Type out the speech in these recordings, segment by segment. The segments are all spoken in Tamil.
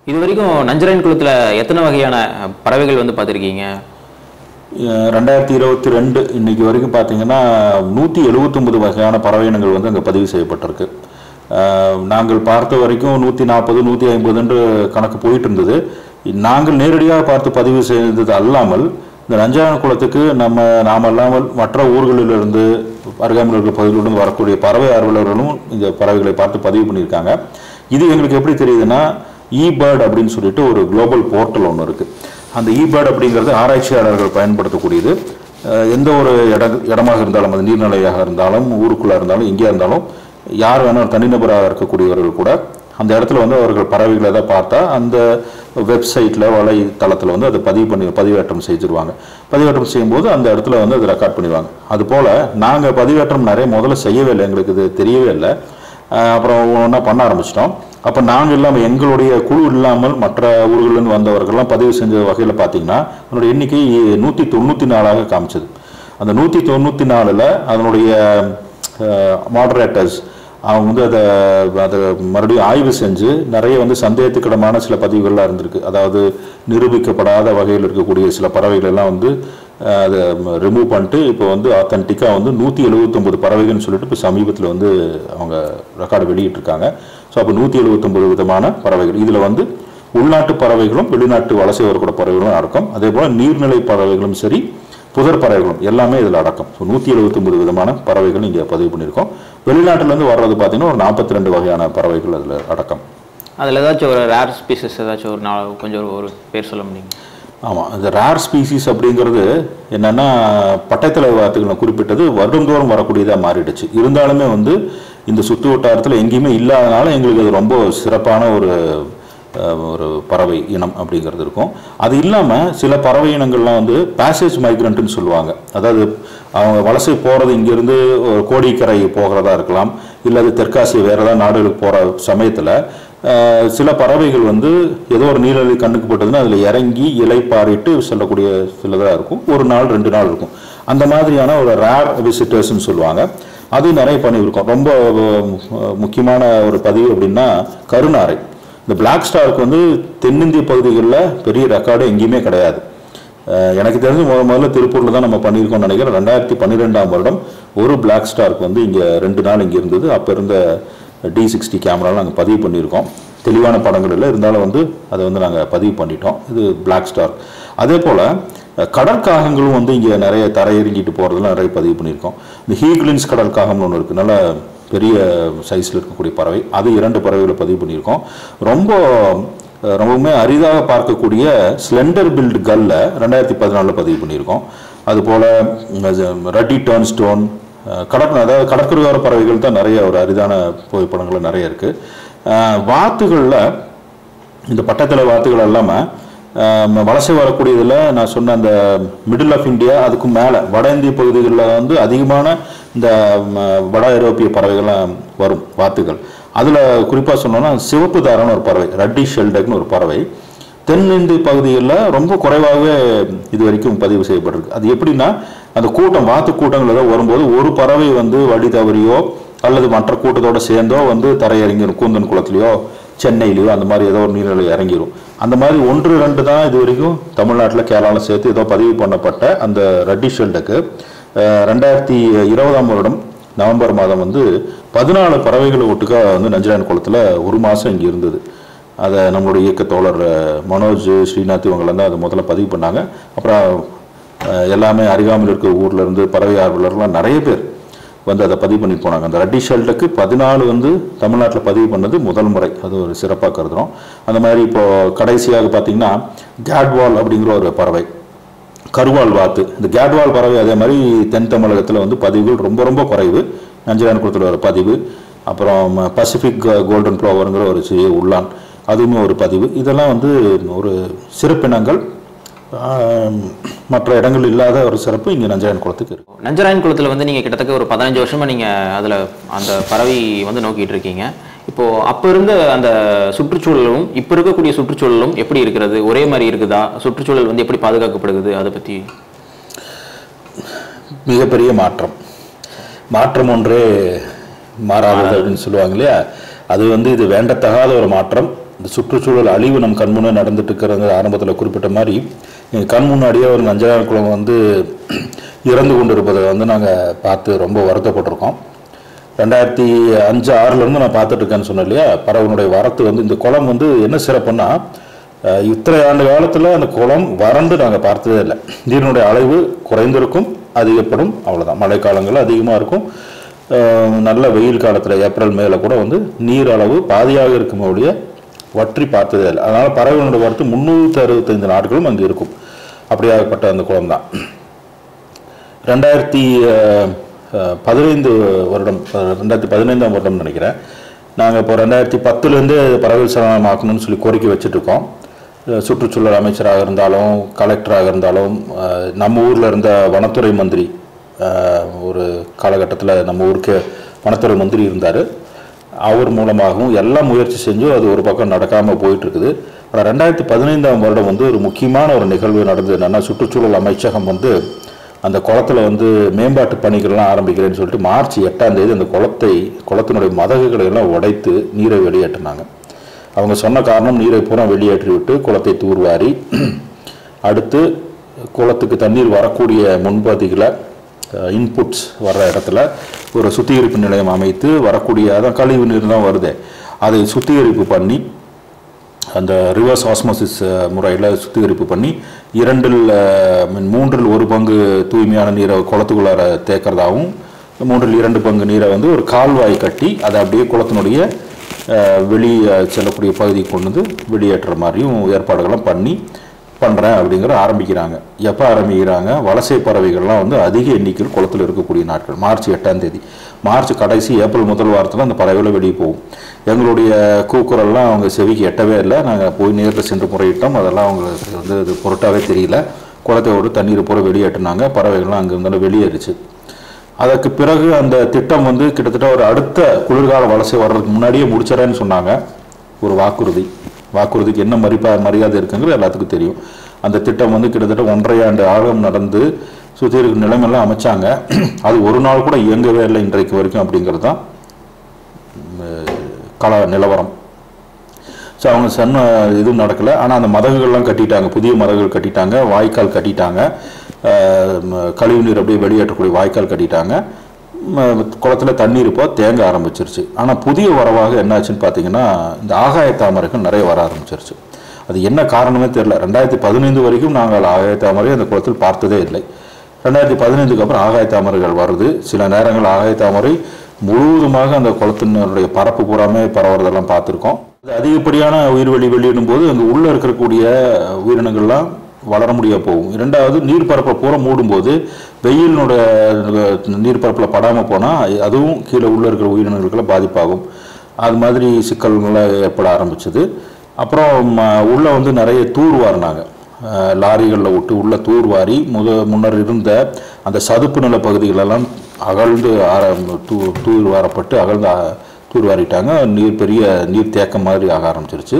இது வரைக்கும் நஞ்சராயன் குளத்தில் எத்தனை வகையான பறவைகள் வந்து பார்த்துருக்கீங்க அஹ் ரெண்டாயிரத்தி இருபத்தி ரெண்டு இன்னைக்கு வரைக்கும் பார்த்தீங்கன்னா நூற்றி எழுபத்தொம்பது வகையான பறவை இனங்கள் வந்து அங்கே பதிவு செய்யப்பட்டிருக்கு அஹ் நாங்கள் பார்த்த வரைக்கும் நூற்றி நாற்பது நூற்றி ஐம்பதுன்ற கணக்கு போயிட்டு இருந்தது நாங்கள் நேரடியாக பார்த்து பதிவு செய்தது அல்லாமல் இந்த நஞ்சான குளத்துக்கு நம்ம நாம் அல்லாமல் மற்ற ஊர்களிலிருந்து அருகாமையில் இருக்கிற பகுதிகளிலிருந்து வரக்கூடிய பறவை ஆர்வலர்களும் இந்த பறவைகளை பார்த்து பதிவு பண்ணியிருக்காங்க இது எங்களுக்கு எப்படி தெரியுதுன்னா இ பேர்ட் அப்படின்னு சொல்லிட்டு ஒரு குளோபல் போர்ட்டல் ஒன்று இருக்குது அந்த இபேர்ட் அப்படிங்கிறது ஆராய்ச்சியாளர்கள் பயன்படுத்தக்கூடியது அஹ் எந்த ஒரு இட இடமாக இருந்தாலும் அது நீர்நிலையாக இருந்தாலும் ஊருக்குள்ளே இருந்தாலும் எங்கேயா இருந்தாலும் யார் வேணாலும் தனிநபராக இருக்கக்கூடியவர்கள் கூட அந்த இடத்துல வந்து அவர்கள் பறவைகளை எதாவது பார்த்தா அந்த வெப்சைட்டில் வலைத்தளத்தில் வந்து அதை பதிவு பண்ணி பதிவேற்றம் செஞ்சுருவாங்க பதிவேற்றம் செய்யும்போது அந்த இடத்துல வந்து அதை ரெக்கார்ட் பண்ணிடுவாங்க அதுபோல் நாங்கள் பதிவேற்றம் நிறைய முதல்ல செய்யவே இல்லை எங்களுக்கு இது தெரியவே இல்லை அஹ் அப்புறம் ஒன்றா பண்ண ஆரம்பிச்சிட்டோம் அப்போ நாங்கள் இல்லாமல் எங்களுடைய குழு இல்லாமல் மற்ற ஊர்கள்லேருந்து வந்தவர்கள்லாம் பதிவு செஞ்ச வகையில் பார்த்தீங்கன்னா அதனுடைய எண்ணிக்கை நூற்றி தொண்ணூற்றி நாலாக காமிச்சது அந்த நூற்றி தொண்ணூற்றி நாலில் அதனுடைய மாடரேட்டர்ஸ் அவங்க வந்து அதை அதை மறுபடியும் ஆய்வு செஞ்சு நிறைய வந்து சந்தேகத்துக்கிடமான சில பதிவுகள்லாம் இருந்திருக்கு அதாவது நிரூபிக்கப்படாத வகையில் இருக்கக்கூடிய சில பறவைகள் எல்லாம் வந்து அஹ், அதை ரிமூவ் பண்ணிட்டு இப்போ வந்து ஆத்தன்டிக்காக வந்து நூற்றி எழுபத்தொம்பது பறவைகள்னு சொல்லிட்டு இப்போ சமீபத்தில் வந்து அவங்க ரெக்கார்டு வெளியிட்டிருக்காங்க ஸோ அப்போ நூற்றி எழுபத்தொம்பது விதமான பறவைகள் இதில் வந்து உள்நாட்டு பறவைகளும் வெளிநாட்டு வலசை வரக்கூடிய பறவைகளும் அடக்கம் அதே போல் நீர்நிலை பறவைகளும் சரி புதர் பறவைகளும் எல்லாமே இதில் அடக்கம் ஸோ நூற்றி எழுபத்தொம்பது விதமான பறவைகள் இங்கே பதிவு பண்ணியிருக்கோம் வெளிநாட்டிலேருந்து வர்றது பார்த்தீங்கன்னா ஒரு நாற்பத்தி ரெண்டு வகையான பறவைகள் அதில் அடக்கம் அதில் ஏதாச்சும் ஒரு ரேர் ஸ்பீசஸ் ஏதாச்சும் ஒரு நாள் கொஞ்சம் ஒரு பேர் சொல்ல முடியுங்க ஆமாம் இந்த ரேர் ஸ்பீசிஸ் அப்படிங்கிறது என்னன்னா பட்டத்தலை வாத்துகளை குறிப்பிட்டது வருடந்தோறும் வரக்கூடியதாக மாறிடுச்சு இருந்தாலுமே வந்து இந்த சுற்று வட்டாரத்தில் எங்கேயுமே இல்லாதனால எங்களுக்கு அது ரொம்ப சிறப்பான ஒரு அஹ், ஒரு பறவை இனம் அப்படிங்கிறது இருக்கும் அது இல்லாமல் சில பறவை இனங்கள்லாம் வந்து பேசேஜ் மைக்ரண்ட்னு சொல்லுவாங்க அதாவது அவங்க வலசை போகிறது இங்கேருந்து ஒரு கோடிக்கரை போகிறதா இருக்கலாம் இல்லை அது தெற்காசிய வேறு ஏதாவது நாடுகளுக்கு போகிற சமயத்தில் அஹ் சில பறவைகள் வந்து ஏதோ ஒரு நீர்நிலை கண்ணுக்கு பட்டதுன்னா அதில் இறங்கி இலை பாரிட்டு செல்லக்கூடிய சிலதாக இருக்கும் ஒரு நாள் ரெண்டு நாள் இருக்கும் அந்த மாதிரியான ஒரு ரேர் விசிட்டர்ஸ்னு சொல்லுவாங்க அது நிறைய பண்ணியிருக்கோம் ரொம்ப அஹ், முக்கியமான ஒரு பதிவு அப்படின்னா கருநாரை இந்த பிளாக் ஸ்டாருக்கு வந்து தென்னிந்திய பகுதிகளில் பெரிய ரெக்கார்டு எங்கேயுமே கிடையாது அஹ் எனக்கு தெரிஞ்சு முத முதல்ல திருப்பூரில் தான் நம்ம பண்ணியிருக்கோம்னு நினைக்கிறேன் ரெண்டாயிரத்தி பன்னிரெண்டாம் வருடம் ஒரு பிளாக் ஸ்டாருக்கு வந்து இங்கே ரெண்டு நாள் இங்கே இருந்தது அப்போ இருந்த டி சிக்ஸ்டி கேமராவில் நாங்கள் பதிவு பண்ணியிருக்கோம் தெளிவான படங்கள் இல்லை இருந்தாலும் வந்து அதை வந்து நாங்கள் பதிவு பண்ணிட்டோம் இது பிளாக் ஸ்டார் அதே போல் கடற்காகங்களும் வந்து இங்கே நிறைய தரையிறங்கிட்டு போகிறதுலாம் நிறைய பதிவு பண்ணியிருக்கோம் இந்த ஹீக்லின்ஸ் கடற்காகம்னு ஒன்று இருக்குது நல்ல பெரிய சைஸில் இருக்கக்கூடிய பறவை அது இரண்டு பறவைகளை பதிவு பண்ணியிருக்கோம் ரொம்ப அஹ், ரொம்பவுமே அரிதாக பார்க்கக்கூடிய ஸ்லெண்டர் பில்ட் கல்ல ரெண்டாயிரத்தி பதினாலில் பதிவு பண்ணியிருக்கோம் அதுபோல் ரட்டி டர்ன் ஸ்டோன் கடற் அதாவது கடற்கரையோர பறவைகள் தான் நிறைய ஒரு அரிதான புகைப்படங்கள் நிறைய இருக்குது வாத்துகளில் இந்த பட்டத்தலை வாத்துகள் இல்லாமல் வலசை வரக்கூடியதில் நான் சொன்ன அந்த மிடில் ஆஃப் இந்தியா அதுக்கு மேலே வட இந்திய பகுதிகளில் வந்து அதிகமான இந்த ம, வட ஐரோப்பிய பறவைகள்லாம் வரும் வாத்துகள் அதில் குறிப்பாக சொன்னோன்னா சிவப்பு தாரான ஒரு பறவை ரட்டி ஷெல்டக்னு ஒரு பறவை தென்னிந்திய பகுதிகளில் ரொம்ப குறைவாகவே இது வரைக்கும் பதிவு செய்யப்பட்டிருக்கு அது எப்படின்னா அந்த கூட்டம் வாத்து கூட்டங்கள் ஏதோ வரும்போது ஒரு பறவை வந்து வழி தவறியோ அல்லது மற்ற கூட்டத்தோட சேர்ந்தோ வந்து தரையிறங்கிடும் கூந்தன் குளத்துலையோ சென்னையிலையோ அந்த மாதிரி ஏதோ ஒரு நீர்நிலை இறங்கிடும் அந்த மாதிரி ஒன்று ரெண்டு தான் இது வரைக்கும் தமிழ்நாட்டில் கேரளாவில் சேர்த்து ஏதோ பதிவு பண்ணப்பட்ட அந்த ரெட்டி ஷெல்டுக்கு ரெண்டாயிரத்தி இருபதாம் வருடம் நவம்பர் மாதம் வந்து பதினாலு பறவைகளை ஒட்டுக்கா வந்து நஞ்சராயன் குளத்தில் ஒரு மாதம் இங்கே இருந்தது அதை நம்மளுடைய இயக்க தோழர் அஹ், மனோஜ் ஸ்ரீநாத் இவங்கெல்லாம் தான் அதை முதல்ல பதிவு பண்ணாங்க அப்புறம் அஹ், எல்லாமே அருகாமையில் இருக்க ஊர்ல இருந்து பறவை ஆர்வலர்லாம் நிறைய பேர் வந்து அதை பதிவு பண்ணிட்டு போனாங்க அந்த ரெட்டி ஷெல்டுக்கு பதினாலு வந்து தமிழ்நாட்டில் பதிவு பண்ணது முதல் முறை அது ஒரு சிறப்பாக கருதுறோம் அந்த மாதிரி இப்போ கடைசியாக பார்த்தீங்கன்னா கேட்வால் அப்படிங்கிற ஒரு பறவை கருவால் வாத்து இந்த கேட்வால் பறவை அதே மாதிரி தென் தமிழகத்தில் வந்து பதிவுகள் ரொம்ப ரொம்ப குறைவு நஞ்சரான் குளத்தில் ஒரு பதிவு அப்புறம் பசிபிக் கோல்டன் ப்ளோவருங்கிற ஒரு சிறிய உள்ளான் அதுவுமே ஒரு பதிவு இதெல்லாம் வந்து ஒரு சிறப்பினங்கள் ஆம், மற்ற இடங்கள் இல்லாத ஒரு சிறப்பு இங்கே நஞ்சராயன் குளத்துக்கு இருக்கு நஞ்சராயன் குளத்தில் வந்து நீங்கள் கிட்டத்தட்ட ஒரு பதினஞ்சு வருஷமாக நீங்கள் அதில் அந்த பறவை வந்து நோக்கிட்டு இருக்கீங்க இப்போது அப்போ இருந்த அந்த சுற்றுச்சூழலும் இப்போ இருக்கக்கூடிய சுற்றுச்சூழலும் எப்படி இருக்கிறது ஒரே மாதிரி இருக்குதா சுற்றுச்சூழல் வந்து எப்படி பாதுகாக்கப்படுகிறது அதை பற்றி மிகப்பெரிய மாற்றம் மாற்றம் ஒன்றே மாறாதது அப்படின்னு சொல்லுவாங்க இல்லையா அது வந்து இது வேண்டத்தகாத ஒரு மாற்றம் இந்த சுற்றுச்சூழல் அழிவு நம் கண் முன்னே நடந்துட்டு இருக்கிறது ஆரம்பத்தில் குறிப்பிட்ட மாதிரி எங்கள் கண் முன்னாடியே ஒரு நஞ்சனார் குளம் வந்து இறந்து கொண்டு இருப்பதை வந்து நாங்கள் பார்த்து ரொம்ப வருத்தப்பட்டிருக்கோம் ரெண்டாயிரத்தி அஞ்சு ஆறுலேருந்து நான் பார்த்துட்டு இருக்கேன்னு சொன்னேன் இல்லையா பறவைனுடைய வரத்து வந்து இந்த குளம் வந்து என்ன சிறப்புன்னா அஹ், இத்தனை ஆண்டு காலத்தில் அந்த குளம் வறண்டு நாங்கள் பார்த்ததே இல்லை நீரினுடைய அளவு குறைந்திருக்கும் அதிகப்படும் அவ்வளோதான் மழைக்காலங்கள் அதிகமாக இருக்கும் அஹ், நல்ல வெயில் காலத்தில் ஏப்ரல் மேல கூட வந்து நீர் அளவு பாதியாக இருக்கும் ஒழிய வற்றி பார்த்ததே இல்லை அதனால் பறவைகளுடைய வரத்து முந்நூற்றி அறுபத்தைந்து நாட்களும் அங்கே இருக்கும் அப்படியாகப்பட்ட அந்த குளம் தான் ரெண்டாயிரத்தி அஹ், அஹ், பதினைந்து வருடம் அஹ், ரெண்டாயிரத்தி பதினைந்தாம் வருடம் நினைக்கிறேன் நாங்கள் இப்போ ரெண்டாயிரத்தி பத்துலேருந்து பறவை சரணமாக்கணும்னு சொல்லி கோரிக்கை வச்சுட்டு இருக்கோம் அஹ், சுற்றுச்சூழல் அமைச்சராக இருந்தாலும் கலெக்டராக இருந்தாலும் அஹ், நம்ம ஊரில் இருந்த வனத்துறை மந்திரி அஹ், ஒரு காலகட்டத்தில் நம்ம ஊருக்கு வனத்துறை மந்திரி இருந்தார் அவர் மூலமாகவும் எல்லாம் முயற்சி செஞ்சும் அது ஒரு பக்கம் நடக்காமல் போயிட்டு இருக்குது ஆனால் ரெண்டாயிரத்தி பதினைந்தாம் வருடம் வந்து ஒரு முக்கியமான ஒரு நிகழ்வு நடந்தது என்னன்னா சுற்றுச்சூழல் அமைச்சகம் வந்து அந்த குளத்துல வந்து மேம்பாட்டு பணிகள்லாம் ஆரம்பிக்கிறேன்னு சொல்லிட்டு மார்ச் எட்டாம் தேதி அந்த குளத்தை குளத்தினுடைய மதகுகளை எல்லாம் உடைத்து நீரை வெளியேற்றினாங்க அவங்க சொன்ன காரணம் நீரை பூரா வெளியேற்றி விட்டு குளத்தை தூர்வாரி அடுத்து குளத்துக்கு தண்ணீர் வரக்கூடிய முன்பதிகளை இன்புட்ஸ் வர்ற இடத்துல ஒரு சுத்திகரிப்பு நிலையம் அமைத்து வரக்கூடிய அதான் கழிவு நீர் தான் வருது அதை சுத்திகரிப்பு பண்ணி அந்த ரிவர்ஸ் ஆஸ்மோசிஸ் முறையில் சுத்திகரிப்பு பண்ணி இரண்டில் அஹ், மீன் மூன்றில் ஒரு பங்கு தூய்மையான நீரை குளத்துக்குள்ளார தேக்கிறதாகவும் மூன்றில் இரண்டு பங்கு நீரை வந்து ஒரு கால்வாய் கட்டி அதை அப்படியே குளத்தினுடைய அஹ், வெளியே செல்லக்கூடிய பகுதிக்கு கொண்டு வந்து வெளியேற்றுற மாதிரியும் ஏற்பாடுகள்லாம் பண்ணி பண்ணுறேன் அப்படிங்கிற ஆரம்பிக்கிறாங்க எப்போ ஆரம்பிக்கிறாங்க வலசை பறவைகள்லாம் வந்து அதிக எண்ணிக்கையில் குளத்தில் இருக்கக்கூடிய நாட்கள் மார்ச் எட்டாம் தேதி மார்ச் கடைசி ஏப்ரல் முதல் வாரத்தில் அந்த பறவைகள் வெளியே போகும் எங்களுடைய கூக்குரல்லாம் அவங்க செவிக்கு எட்டவே இல்லை நாங்கள் போய் நேரில் சென்று முறையிட்டோம் அதெல்லாம் அவங்களுக்கு வந்து இது பொருட்டாவே தெரியல குளத்தை விட்டு தண்ணீரை பூரா வெளியேற்றினாங்க பறவைகள்லாம் அங்கே இருந்தாலும் வெளியேறிச்சு அதற்கு பிறகு அந்த திட்டம் வந்து கிட்டத்தட்ட ஒரு அடுத்த குளிர்கால வலசை வர்றதுக்கு முன்னாடியே முடிச்சிடறேன்னு சொன்னாங்க ஒரு வாக்குறுதி வாக்குறுதிக்கு என்ன மதிப்பா மரியாதை இருக்குங்கிறது எல்லாத்துக்கும் தெரியும் அந்த திட்டம் வந்து கிட்டத்தட்ட ஒன்றரை ஆண்டு ஆழம் நடந்து சுற்றி இருக்கிற நிலைமையெல்லாம் அமைச்சாங்க அது ஒரு நாள் கூட இயங்கவே இல்லை இன்றைக்கு வரைக்கும் அப்படிங்கிறது தான் கல நிலவரம் ஸோ அவங்க சொன்ன இதுவும் நடக்கலை ஆனால் அந்த மதகுகள்லாம் கட்டிட்டாங்க புதிய மதகுகள் கட்டிட்டாங்க வாய்க்கால் கட்டிட்டாங்க அஹ் ம- கழிவு நீர் அப்படியே வெளியேற்றக்கூடிய வாய்க்கால் கட்டிட்டாங்க குளத்தில் தண்ணீர் இப்போ தேங்க ஆரம்பிச்சிருச்சு ஆனால் புதிய வரவாக என்னாச்சுன்னு பார்த்தீங்கன்னா இந்த ஆகாய தாமரைகள் நிறைய வர ஆரம்பிச்சிருச்சு அது என்ன காரணமே தெரியல ரெண்டாயிரத்தி பதினைந்து வரைக்கும் நாங்கள் ஆகாய தாமரை அந்த குளத்தில் பார்த்ததே இல்லை ரெண்டாயிரத்தி பதினைந்துக்கு அப்புறம் ஆகாய தாமரைகள் வருது சில நேரங்கள் ஆகாய தாமரை முழுவதுமாக அந்த குளத்தினுடைய பரப்பு பூராமே பரவுறதெல்லாம் பார்த்துருக்கோம் அது அதிகப்படியான உயிர்வெளி வெளியிடும் போது அங்கே உள்ளே இருக்கக்கூடிய உயிரினங்கள்லாம் வளர முடியா போகும் இரண்டாவது நீர்ப்பரப்பை பூரா மூடும்போது வெயிலினோட நீர்ப்பரப்பில் படாமல் போனால் அதுவும் கீழே உள்ளே இருக்கிற உயிரினங்களுக்கெல்லாம் பாதிப்பாகும் அது மாதிரி சிக்கல்கள்லாம் ஏற்பட ஆரம்பிச்சது அப்புறம் ம, உள்ள வந்து நிறைய தூர் வாரினாங்க லாரிகளில் விட்டு உள்ள தூர் வாரி முத முன்னர் இருந்த அந்த சதுப்பு நில பகுதிகளெல்லாம் அகழ்ந்து ஆர- தூ தூர் வாரப்பட்டு அகழ்ந்து ஆ- தூர் வாரிட்டாங்க நீர் பெரிய நீர் தேக்கம் மாதிரி ஆக ஆரம்பிச்சிருச்சு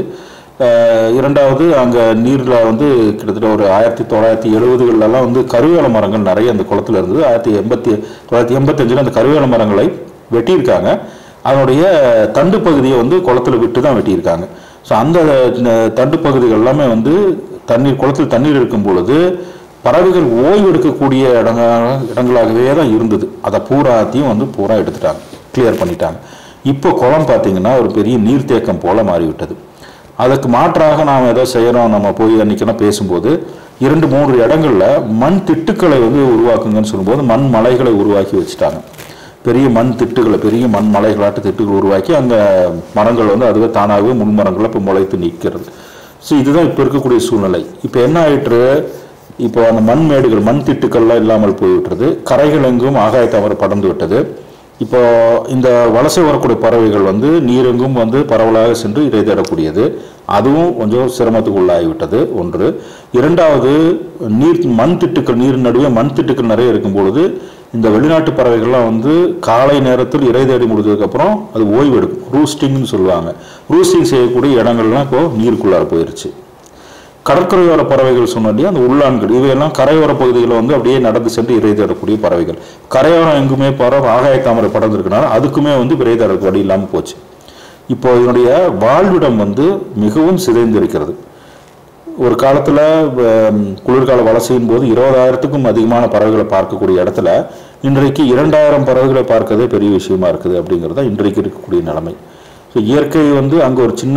அஹ் இரண்டாவது அங்கே நீரில் வந்து கிட்டத்தட்ட ஒரு ஆயிரத்தி தொள்ளாயிரத்தி எழுபதுகளெல்லாம் வந்து கருவேல மரங்கள் நிறைய அந்த குளத்துல இருந்தது ஆயிரத்தி எண்பத்தி தொள்ளாயிரத்தி எண்பத்தஞ்சில் அந்த கருவேல மரங்களை வெட்டியிருக்காங்க அதனுடைய தண்டு பகுதியை வந்து குளத்துல விட்டு தான் வெட்டியிருக்காங்க ஸோ அந்த அஹ், தண்டு பகுதிகள் எல்லாமே வந்து தண்ணீர் குளத்தில் தண்ணீர் இருக்கும் பொழுது பறவைகள் ஓய்வு எடுக்கக்கூடிய இடங்களாக இடங்களாகவே தான் இருந்தது அதை பூராத்தையும் வந்து பூரா எடுத்துட்டாங்க கிளியர் பண்ணிட்டாங்க இப்போ குளம் பார்த்தீங்கன்னா ஒரு பெரிய நீர்த்தேக்கம் போல மாறிவிட்டது அதுக்கு மாற்றாக நாம் ஏதோ செய்கிறோம் நம்ம போய் அன்னைக்கெல்லாம் பேசும்போது இரண்டு மூன்று இடங்கள்ல மண் திட்டுக்களை வந்து உருவாக்குங்கன்னு சொல்லும்போது மண் மலைகளை உருவாக்கி வச்சுட்டாங்க பெரிய மண் திட்டுகளை பெரிய மண் மலைகளாட்டு திட்டுகள் உருவாக்கி அங்கே மரங்கள் வந்து அதுவே தானாகவே முன் மரங்களை இப்போ முளைத்து நிற்கிறது ஸோ இதுதான் இப்போ இருக்கக்கூடிய சூழ்நிலை இப்போ என்ன ஆயிற்று இப்போ அந்த மண் மேடுகள் மண் திட்டுக்கள்லாம் இல்லாமல் போய்விட்டது கரைகள் எங்கும் ஆகாய தவறு படர்ந்து விட்டது இப்போ இந்த வலசை வரக்கூடிய பறவைகள் வந்து நீரெங்கும் வந்து பரவலாக சென்று இறை தேடக்கூடியது அதுவும் கொஞ்சம் சிரமத்துக்கு உள்ளாகிவிட்டது ஒன்று இரண்டாவது நீர் மண் திட்டுக்கள் நீர் நடுவே மண் திட்டுக்கள் நிறைய இருக்கும் பொழுது இந்த வெளிநாட்டு பறவைகள்லாம் வந்து காலை நேரத்தில் இறை தேடி முடிஞ்சதுக்கப்புறம் அது ஓய்வு எடுக்கும் ரூஸ்டிங்னு சொல்லுவாங்க ரூஸ்டிங் செய்யக்கூடிய இடங்கள்லாம் இப்போ நீருக்குள்ளார போயிருச்சு கடற்கரையோர பறவைகள் சொன்னாலே அந்த உள்ளான்கள் இவையெல்லாம் கரையோர பகுதிகளில் வந்து அப்படியே நடந்து சென்று இறை தேடக்கூடிய பறவைகள் கரையோரம் எங்குமே பறவை ஆகாய தாமரை படர்ந்துருக்கனால அதுக்குமே வந்து இறை தேடறதுக்கு வழி இல்லாமல் போச்சு இப்போ இதனுடைய வாழ்விடம் வந்து மிகவும் சிதைந்திருக்கிறது ஒரு காலத்தில் குளிர்கால வலசையின் போது இருபதாயிரத்துக்கும் அதிகமான பறவைகளை பார்க்கக்கூடிய இடத்துல இன்றைக்கு இரண்டாயிரம் பறவைகளை பார்க்கறதே பெரிய விஷயமா இருக்குது அப்படிங்கிறது தான் இன்றைக்கு இருக்கக்கூடிய நிலைமை ஸோ இயற்கை வந்து அங்கே ஒரு சின்ன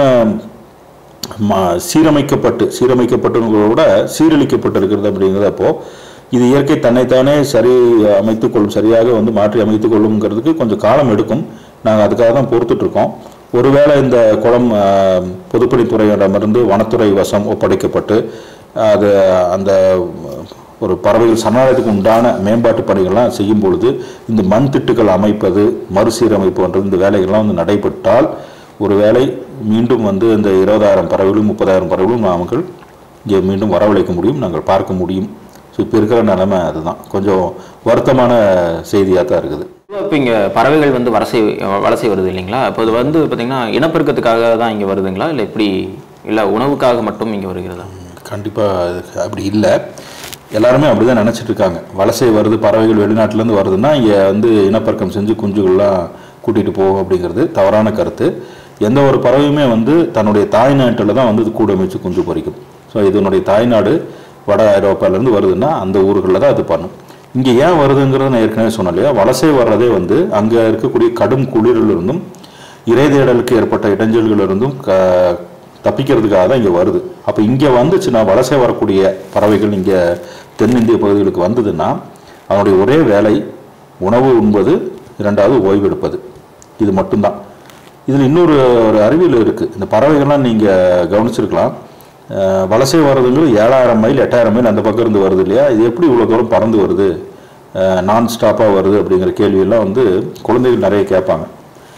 ம- சீரமைக்கப்பட்டு சீரமைக்கப்பட்டுங்கிறத விட சீரழிக்கப்பட்டிருக்கிறது அப்படிங்கிறது அப்போ இது இயற்கை தன்னைத்தானே சரி அமைத்துக் கொள்ளும் சரியாக வந்து மாற்றி அமைத்துக் கொள்ளுங்கிறதுக்கு கொஞ்சம் காலம் எடுக்கும் நாங்கள் அதுக்காக தான் பொறுத்துட்டு இருக்கோம் ஒருவேளை இந்த குளம் அஹ், பொதுப்பணித்துறையிடமிருந்து வனத்துறை வசம் ஒப்படைக்கப்பட்டு அது அந்த ஒரு பறவைகள் சரணாலயத்துக்கு உண்டான மேம்பாட்டு பணிகள்லாம் செய்யும் பொழுது இந்த மண் திட்டுகள் அமைப்பது மறுசீரமைப்பு போன்றது இந்த வேலைகள்லாம் வந்து நடைபெற்றால் ஒருவேளை மீண்டும் வந்து இந்த இருபதாயிரம் பறவைகளும் முப்பதாயிரம் பறவைகளும் நாமங்கள் இங்கே மீண்டும் வரவழைக்க முடியும் நாங்கள் பார்க்க முடியும் ஸோ இப்போ இருக்கிற நிலைமை அதுதான் கொஞ்சம் வருத்தமான செய்தியாக தான் இருக்குது இப்போ இங்கே பறவைகள் வந்து வலசை வலசை வருது இல்லைங்களா இப்போ இது வந்து பார்த்தீங்கன்னா இனப்பெருக்கத்துக்காக தான் இங்கே வருதுங்களா இல்லை எப்படி இல்லை உணவுக்காக மட்டும் இங்கே வருகிறதா கண்டிப்பாக அப்படி இல்லை எல்லாருமே அப்படி தான் நினச்சிட்டு இருக்காங்க வலசை வருது பறவைகள் வெளிநாட்டிலேருந்து வருதுன்னா இங்கே வந்து இனப்பெருக்கம் செஞ்சு குஞ்சுகள்லாம் கூட்டிகிட்டு போகும் அப்படிங்கிறது தவறான கருத்து எந்த ஒரு பறவையுமே வந்து தன்னுடைய தாய்நாட்டில் தான் வந்து இது கூடு அமைச்சு குஞ்சு பொரிக்கும் ஸோ இதனுடைய தாய்நாடு வட ஐரோப்பாலேருந்து வருதுன்னா அந்த ஊர்களில் தான் அது பண்ணும் இங்கே ஏன் வருதுங்கிறத நான் ஏற்கனவே சொன்னேன் இல்லையா வலசை வர்றதே வந்து அங்கே இருக்கக்கூடிய கடும் குளிரிலிருந்தும் இறை தேடலுக்கு ஏற்பட்ட இடைஞ்சல்களிலிருந்தும் க தப்பிக்கிறதுக்காக தான் இங்கே வருது அப்போ இங்கே வந்துச்சுன்னா வலசை வரக்கூடிய பறவைகள் இங்கே தென்னிந்திய பகுதிகளுக்கு வந்ததுன்னா அதனுடைய ஒரே வேலை உணவு உண்பது இரண்டாவது ஓய்வெடுப்பது இது மட்டும்தான் இதில் இன்னொரு ஒரு அறிவியல் இருக்குது இந்த பறவைகள்லாம் நீங்கள் கவனிச்சிருக்கலாம் அஹ், வலசை வர்றதுங்கிறது ஏழாயிரம் மைல் எட்டாயிரம் மைல் அந்த பக்கம் இருந்து வருது இல்லையா இது எப்படி இவ்வளோ தூரம் பறந்து வருது நான் ஸ்டாப்பாக வருது அப்படிங்கிற கேள்வியெல்லாம் வந்து குழந்தைகள் நிறைய கேட்பாங்க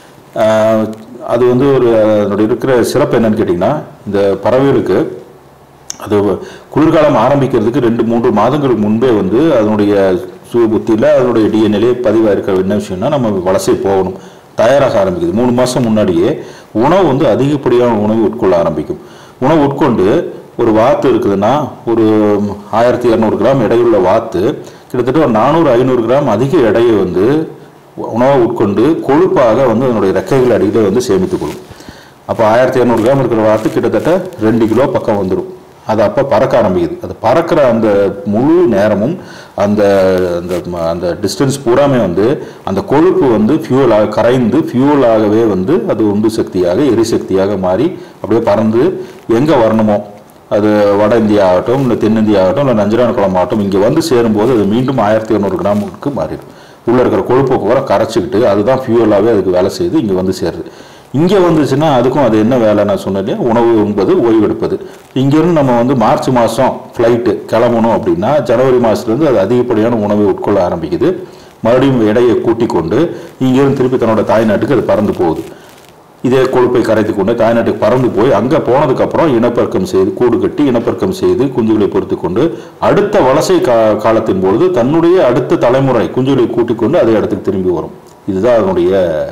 ஆஹ் அது வந்து ஒரு அதனுடைய இருக்கிற சிறப்பு என்னன்னு கேட்டிங்கன்னா இந்த பறவைகளுக்கு அது குளிர்காலம் ஆரம்பிக்கிறதுக்கு ரெண்டு மூன்று மாதங்களுக்கு முன்பே வந்து அதனுடைய சுய புத்தியில் அதனுடைய டிஎன்ஏலே பதிவாக இருக்கிற என்ன விஷயம்னா நம்ம வலசை போகணும் தயாராக ஆரம்பிக்குது மூணு மாதம் முன்னாடியே உணவு வந்து அதிகப்படியான உணவு உட்கொள்ள ஆரம்பிக்கும் உணவு உட்கொண்டு ஒரு வாத்து இருக்குதுன்னா ஒரு ஆயிரத்தி இரநூறு கிராம் எடையுள்ள வாத்து கிட்டத்தட்ட ஒரு நானூறு ஐநூறு கிராம் அதிக எடையை வந்து உணவை உட்கொண்டு கொழுப்பாக வந்து அதனுடைய ரெக்கைகள் அடியில் வந்து சேமித்துக் கொள்ளும் அப்போ ஆயிரத்தி இரநூறு கிராம் இருக்கிற வாத்து கிட்டத்தட்ட ரெண்டு கிலோ பக்கம் வந்துடும் அது அப்போ பறக்க ஆரம்பிக்குது அது பறக்கிற அந்த முழு நேரமும் அந்த அந்த ம- அந்த டிஸ்டன்ஸ் பூராமே வந்து அந்த கொழுப்பு வந்து ஃபியூவலாக கரைந்து ஃபியூவலாகவே வந்து அது உந்து சக்தியாக எரிசக்தியாக மாறி அப்படியே பறந்து எங்கே வரணுமோ அது வட இந்தியா ஆகட்டும் இல்லை தென்னிந்தியா ஆகட்டும் இல்லை நஞ்சரான குளம் ஆகட்டும் இங்கே வந்து சேரும்போது அது மீண்டும் ஆயிரத்தி இரநூறு கிராமுக்கு மாறிடும் உள்ளே இருக்கிற கொழுப்பை பூரா கரைச்சிக்கிட்டு அதுதான் ஃபியூவலாகவே அதுக்கு வேலை செய்து இங்கே வந்து சேருது இங்கே வந்துச்சுன்னா அதுக்கும் அது என்ன வேலை நான் சொன்னேன் இல்லையா உணவு உண்பது ஓய்வெடுப்பது இங்கேருந்து நம்ம வந்து மார்ச் மாதம் ஃப்ளைட்டு கிளம்பணும் அப்படின்னா ஜனவரி மாதத்துலேருந்து அது அதிகப்படியான உணவை உட்கொள்ள ஆரம்பிக்குது மறுபடியும் எடையை கூட்டிக் கொண்டு இங்கேருந்து திருப்பி தன்னோட தாய்நாட்டுக்கு அது பறந்து போகுது இதே கொழுப்பை கரைத்து கொண்டு தாய்நாட்டுக்கு பறந்து போய் அங்கே போனதுக்கப்புறம் இனப்பெருக்கம் செய்து கூடு கட்டி இனப்பெருக்கம் செய்து குஞ்சுகளை பொறுத்து கொண்டு அடுத்த வலசை கா காலத்தின் பொழுது தன்னுடைய அடுத்த தலைமுறை குஞ்சுகளை கூட்டிக் கொண்டு அதே இடத்துக்கு திரும்பி வரும் இதுதான் அதனுடைய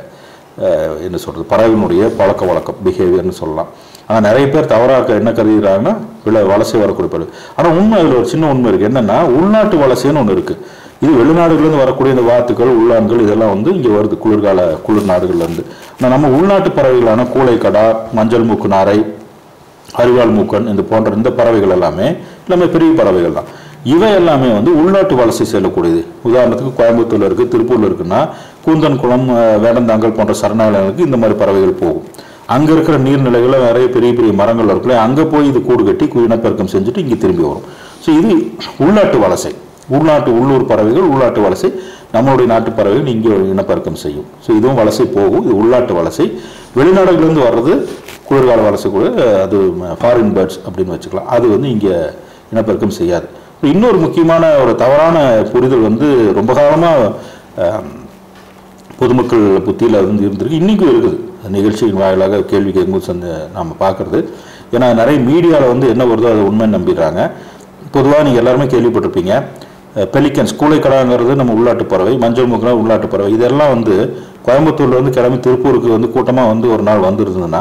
அஹ், என்ன சொல்கிறது பறவையினுடைய பழக்க வழக்கம் பிஹேவியர்னு சொல்லலாம் ஆனால் நிறைய பேர் தவறாக என்ன கருதுகிறாங்கன்னா வில வலசை வரக்கூடிய பறவை ஆனால் உண்மை அதில் ஒரு சின்ன உண்மை இருக்குது என்னென்னா உள்நாட்டு வலசைன்னு ஒன்று இருக்குது இது வெளிநாடுகள்லேருந்து வரக்கூடிய இந்த வாத்துக்கள் உள்ளான்கள் இதெல்லாம் வந்து இங்கே வருது குளிர்கால குளிர் நாடுகள்லேருந்து ஆனால் நம்ம உள்நாட்டு பறவைகளான கூளைக்கடா மஞ்சள் மூக்கு நாரை அரிவாள் மூக்கன் இந்த போன்ற இந்த பறவைகள் எல்லாமே எல்லாமே பெரிய பறவைகள் தான் இவை எல்லாமே வந்து உள்நாட்டு வலசை செல்லக்கூடியது உதாரணத்துக்கு கோயம்புத்தூர்ல இருக்கு திருப்பூர்ல இருக்குன்னா கூந்தன் குளம் அஹ், வேடந்தாங்கல் போன்ற சரணாலயங்களுக்கு இந்த மாதிரி பறவைகள் போகும் அங்க இருக்கிற நீர்நிலைகள்ல நிறைய பெரிய பெரிய மரங்கள் இருக்குல்ல அங்க போய் இது கூடு கட்டி கு- இனப்பெருக்கம் செஞ்சுட்டு இங்க திரும்பி வரும் ஸோ இது உள்நாட்டு வலசை உள்நாட்டு உள்ளூர் பறவைகள் உள்நாட்டு வலசை நம்மளுடைய நாட்டு பறவைகள் இங்கே இனப்பெருக்கம் செய்யும் ஸோ இதுவும் வலசை போகும் இது உள்நாட்டு வலசை வெளிநாடுகள்லேருந்து வர்றது குளிர்கால வலசை கூட அது ஃபாரின் பேர்ட்ஸ் அப்படின்னு வச்சுக்கலாம் அது வந்து இங்கே இனப்பெருக்கம் செய்யாது இப்ப இன்னொரு முக்கியமான ஒரு தவறான புரிதல் வந்து ரொம்ப காலமாக பொதுமக்கள் புத்தியில் வந்து இருந்திருக்கு இன்றைக்கும் இருக்குது அந்த நிகழ்ச்சியின் வாயிலாக கேள்வி கேட்கும்போது சந்த நாம் பார்க்குறது ஏன்னா நிறைய மீடியாவில் வந்து என்ன வருதோ அதை உண்மை நம்பிடுறாங்க பொதுவாக நீங்கள் எல்லாருமே கேள்விப்பட்டிருப்பீங்க பெலிக்கன்ஸ் கூளைக்கடாங்கிறது நம்ம உள்நாட்டு பறவை மஞ்சள் முகலா உள்நாட்டு பறவை இதெல்லாம் வந்து கோயம்புத்தூர்ல இருந்து கிளம்பி திருப்பூருக்கு வந்து கூட்டமாக வந்து ஒரு நாள் வந்திருந்ததுன்னா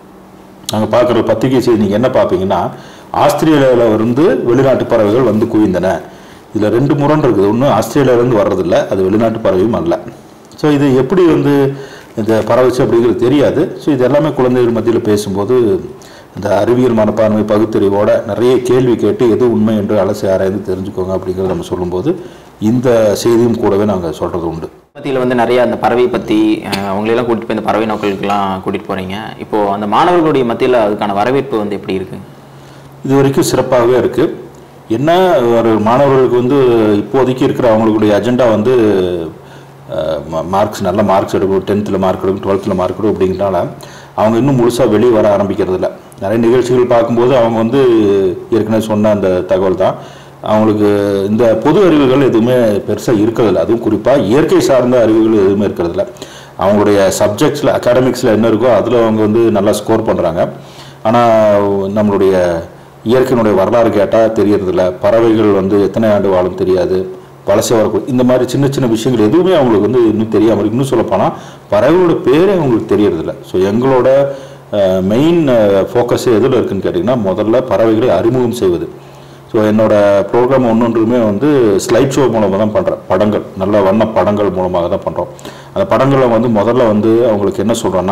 நாங்கள் பார்க்குற பத்திரிகை செய்தி நீங்கள் என்ன பார்ப்பீங்கன்னா ஆஸ்திரேலியாவில் இருந்து வெளிநாட்டு பறவைகள் வந்து குவிந்தன இதில் ரெண்டு முரண் இருக்குது ஒன்று ஆஸ்திரேலியாவிலேருந்து வர்றதில்ல அது வெளிநாட்டு பறவையும் அல்ல ஸோ இது எப்படி வந்து இந்த பரவச்சு அப்படிங்கிறது தெரியாது ஸோ இது எல்லாமே குழந்தைகள் மத்தியில் பேசும்போது இந்த அறிவியல் மனப்பான்மை பகுத்தறிவோட நிறைய கேள்வி கேட்டு எது உண்மை என்று அலசி ஆராய்ந்து தெரிஞ்சுக்கோங்க அப்படிங்கிறத நம்ம சொல்லும்போது இந்த செய்தியும் கூடவே நாங்கள் சொல்கிறது உண்டு மத்தியில் வந்து நிறைய அந்த பறவை பற்றி அவங்களெல்லாம் கூட்டிட்டு போய் இந்த பறவை நோக்கலுக்கெல்லாம் கூட்டிட்டு போறீங்க இப்போ அந்த மாணவர்களுடைய மத்தியில் அதுக்கான வரவேற்பு வந்து எப்படி இருக்கு இது வரைக்கும் சிறப்பாகவே இருக்குது என்ன ஒரு மாணவர்களுக்கு வந்து இப்போதைக்கு இருக்கிற அவங்களுடைய அஜெண்டா வந்து மார்க்ஸ் நல்ல மார்க்ஸ் எடுக்கணும் டென்த்தில் மார்க் எடுக்கணும் டுவெல்த்தில் மார்க் எடுக்கணும் அப்படிங்கிறனால அவங்க இன்னும் முழுசாக வெளியே வர ஆரம்பிக்கிறது இல்ல நிறைய நிகழ்ச்சிகள் பார்க்கும்போது அவங்க வந்து ஏற்கனவே சொன்ன அந்த தகவல் தான் அவங்களுக்கு இந்த பொது அறிவுகள் எதுவுமே பெருசாக இருக்கிறதில்ல அதுவும் குறிப்பாக இயற்கை சார்ந்த அறிவுகள் எதுவுமே இருக்கிறதில்ல அவங்களுடைய சப்ஜெக்ட்ஸில் அகாடமிக்ஸில் என்ன இருக்கோ அதில் அவங்க வந்து நல்லா ஸ்கோர் பண்ணுறாங்க ஆனால் நம்மளுடைய இயற்கையினுடைய வரலாறு கேட்டால் தெரியறதில்ல பறவைகள் வந்து எத்தனை ஆண்டு வாழும் தெரியாது வலசை வரக்கூடிய இந்த மாதிரி சின்ன சின்ன விஷயங்கள் எதுவுமே அவங்களுக்கு வந்து இன்னும் தெரியாமல் இருக்கு இன்னும் சொல்லப்போனால் பறவைகளோட பேரே அவங்களுக்கு தெரியறதில்ல ஸோ எங்களோட மெயின் ஃபோக்கஸே எதில் இருக்குன்னு கேட்டிங்கன்னா முதல்ல பறவைகளை அறிமுகம் செய்வது ஸோ என்னோட ப்ரோக்ராம் ஒன்றொன்றுமே வந்து ஸ்லைட் ஷோ மூலமாக தான் பண்ணுறேன் படங்கள் நல்ல வண்ண படங்கள் மூலமாக தான் பண்ணுறோம் அந்த படங்களை வந்து முதல்ல வந்து அவங்களுக்கு என்ன சொல்கிறேன்னா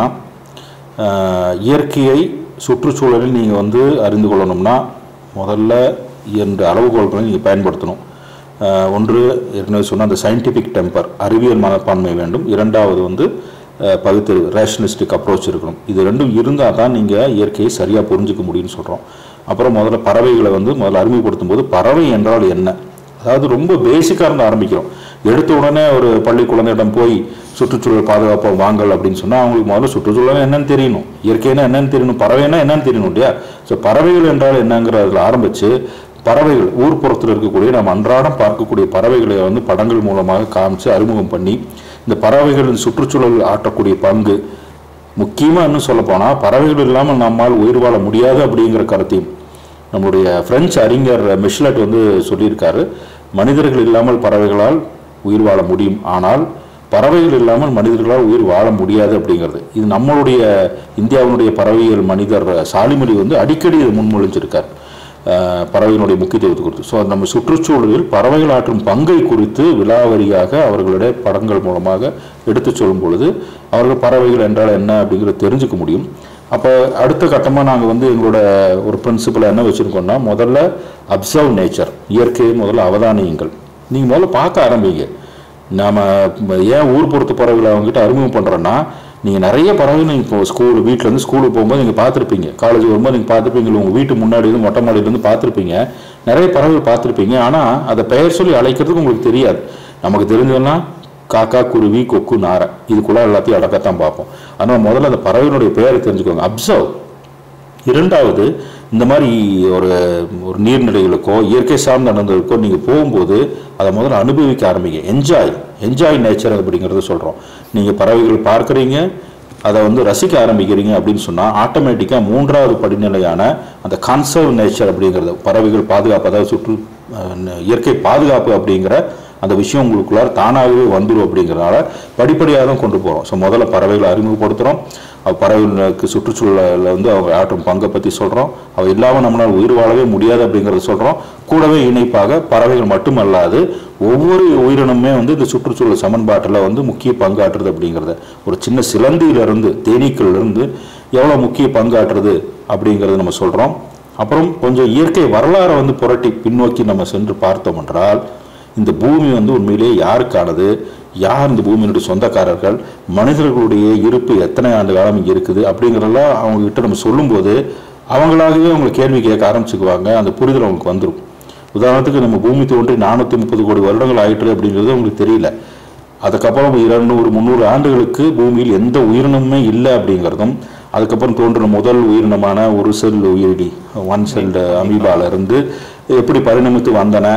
இயற்கையை சுற்றுச்சூழலில் நீங்கள் வந்து அறிந்து கொள்ளணும்னா முதல்ல இரண்டு அளவுகோல்களை நீங்கள் பயன்படுத்தணும் ஆஹ் ஒன்று ஏற்கனவே சொன்ன அந்த சயின்டிஃபிக் டெம்பர் அறிவியல் மனப்பான்மை வேண்டும் இரண்டாவது வந்து ஆஹ் பகுத்தறிவு ரேஷனலிஸ்டிக் அப்ரோச் இருக்கணும் இது ரெண்டும் இருந்தால் தான் நீங்கள் இயற்கையை சரியாக புரிஞ்சுக்க முடியும்னு சொல்கிறோம் அப்புறம் முதல்ல பறவைகளை வந்து முதல்ல அறிமுகப்படுத்தும் போது பறவை என்றால் என்ன அதாவது ரொம்ப பேசிக்காக இருந்து ஆரம்பிக்கிறோம் எடுத்த உடனே ஒரு பள்ளி குழந்தையிடம் போய் சுற்றுச்சூழல் பாதுகாப்பை வாங்கல் அப்படின்னு சொன்னால் அவங்களுக்கு முதல்ல சுற்றுச்சூழல் என்னன்னு தெரியணும் இயற்கைனா என்னன்னு தெரியணும் பறவைனா என்னன்னு தெரியணும் இல்லையா ஸோ பறவைகள் என்றால் என்னங்கிறதுல ஆரம்பித்து பறவைகள் ஊர்ப்புறத்தில் இருக்கக்கூடிய நம்ம அன்றாடம் பார்க்கக்கூடிய பறவைகளை வந்து படங்கள் மூலமாக காமிச்சு அறிமுகம் பண்ணி இந்த பறவைகளின் சுற்றுச்சூழல் ஆற்றக்கூடிய பங்கு முக்கியமாக இன்னும் சொல்லப்போனால் பறவைகள் இல்லாமல் நம்மால் உயிர் வாழ முடியாது அப்படிங்கிற கருத்தையும் நம்முடைய பிரெஞ்சு அறிஞர் மிஷ்லட் வந்து சொல்லியிருக்காரு மனிதர்கள் இல்லாமல் பறவைகளால் உயிர் வாழ முடியும் ஆனால் பறவைகள் இல்லாமல் மனிதர்களால் உயிர் வாழ முடியாது அப்படிங்கிறது இது நம்மளுடைய இந்தியாவினுடைய பறவையியல் மனிதர் சாலிமொழி வந்து அடிக்கடி இதை முன்மொழிஞ்சிருக்கார் அஹ் பறவையினுடைய முக்கியத்துவத்தை குறித்து ஸோ நம்ம சுற்றுச்சூழலில் பறவைகள் ஆற்றும் பங்கை குறித்து விலாவரியாக அவர்களுடைய படங்கள் மூலமாக எடுத்துச் சொல்லும் பொழுது அவர்கள் பறவைகள் என்றால் என்ன அப்படிங்கிறத தெரிஞ்சுக்க முடியும் அப்போ அடுத்த கட்டமாக நாங்கள் வந்து எங்களோட ஒரு பிரின்சிபலை என்ன வச்சுருக்கோம்னா முதல்ல அப்சர்வ் நேச்சர் இயற்கையை முதல்ல அவதானியுங்கள் நீங்கள் முதல்ல பார்க்க ஆரம்பிங்க நாம ஏன் ஊர் பொறுத்த பறவைகளை அவங்ககிட்ட அறிமுகம் பண்ணுறோன்னா நீங்கள் நிறைய பறவைகள் நீங்கள் இப்போ ஸ்கூல் வீட்டிலேருந்து ஸ்கூலுக்கு போகும்போது நீங்கள் பார்த்துருப்பீங்க காலேஜ் வரும்போது நீங்கள் பார்த்துருப்பீங்க உங்கள் வீட்டு முன்னாடி இருந்து மொட்டை மாடியிலேருந்து பார்த்துருப்பீங்க நிறைய பறவைகள் பார்த்துருப்பீங்க ஆனால் அதை பெயர் சொல்லி அழைக்கிறதுக்கு உங்களுக்கு தெரியாது நமக்கு தெரிஞ்சதுன்னா காக்கா குருவி கொக்கு நாரை இதுக்குள்ள எல்லாத்தையும் அடக்கத்தான் பார்ப்போம் ஆனால் முதல்ல அந்த பறவையினுடைய பெயரை தெரிஞ்சுக்கோங்க அப்சர்வ் இரண்டாவது இந்த மாதிரி ஒரு ஒரு நீர்நிலைகளுக்கோ இயற்கை சார்ந்த நடந்ததுக்கோ நீங்கள் போகும்போது அதை முதல்ல அனுபவிக்க ஆரம்பிங்க என்ஜாய் என்ஜாய் நேச்சர் அப்படிங்கிறத சொல்கிறோம் நீங்கள் பறவைகள் பார்க்குறீங்க அதை வந்து ரசிக்க ஆரம்பிக்கிறீங்க அப்படின்னு சொன்னால் ஆட்டோமேட்டிக்காக மூன்றாவது படிநிலையான அந்த கன்சர்வ் நேச்சர் அப்படிங்கிறது பறவைகள் பாதுகாப்பு அதாவது சுற்று அஹ், இயற்கை பாதுகாப்பு அப்படிங்கிற அந்த விஷயம் உங்களுக்குள்ளார தானாகவே வந்துடும் அப்படிங்கிறனால படிப்படியாக தான் கொண்டு போகிறோம் ஸோ முதல்ல பறவைகளை அறிமுகப்படுத்துகிறோம் அவ பறவைகளுக்கு சுற்றுச்சூழலில் வந்து அவங்க ஆற்றும் பங்கை பற்றி சொல்கிறோம் அவ இல்லாமல் நம்மளால் உயிர் வாழவே முடியாது அப்படிங்கிறத சொல்கிறோம் கூடவே இணைப்பாக பறவைகள் மட்டுமல்லாது ஒவ்வொரு உயிரினமே வந்து இந்த சுற்றுச்சூழல் சமன்பாட்டில் வந்து முக்கிய பங்காற்றுறது அப்படிங்கிறத ஒரு சின்ன சிலந்தியிலிருந்து தேனீக்கள்லேருந்து எவ்வளோ முக்கிய பங்காற்றுறது அப்படிங்கிறத நம்ம சொல்கிறோம் அப்புறம் கொஞ்சம் இயற்கை வரலாறை வந்து புரட்டி பின்னோக்கி நம்ம சென்று பார்த்தோம் என்றால் இந்த பூமி வந்து உண்மையிலேயே யாருக்கானது யார் இந்த பூமியினுடைய சொந்தக்காரர்கள் மனிதர்களுடைய இருப்பு எத்தனை ஆண்டு காலம் இங்கே இருக்குது அப்படிங்கிறதெல்லாம் அவங்க கிட்ட நம்ம சொல்லும்போது அவங்களாகவே அவங்க கேள்வி கேட்க ஆரம்பிச்சுக்குவாங்க அந்த புரிதல் அவங்களுக்கு வந்துடும் உதாரணத்துக்கு நம்ம பூமி தோன்றி நானூற்றி முப்பது கோடி வருடங்கள் ஆயிட்டு அப்படிங்கிறது அவங்களுக்கு தெரியல அதுக்கப்புறம் இருநூறு முந்நூறு ஆண்டுகளுக்கு பூமியில் எந்த உயிரினமுமே இல்லை அப்படிங்கிறதும் அதுக்கப்புறம் தோன்றின முதல் உயிரினமான ஒரு செல் உயிரிடி ஒன் செல்டு அமீபால இருந்து எப்படி பரிணமித்து வந்தன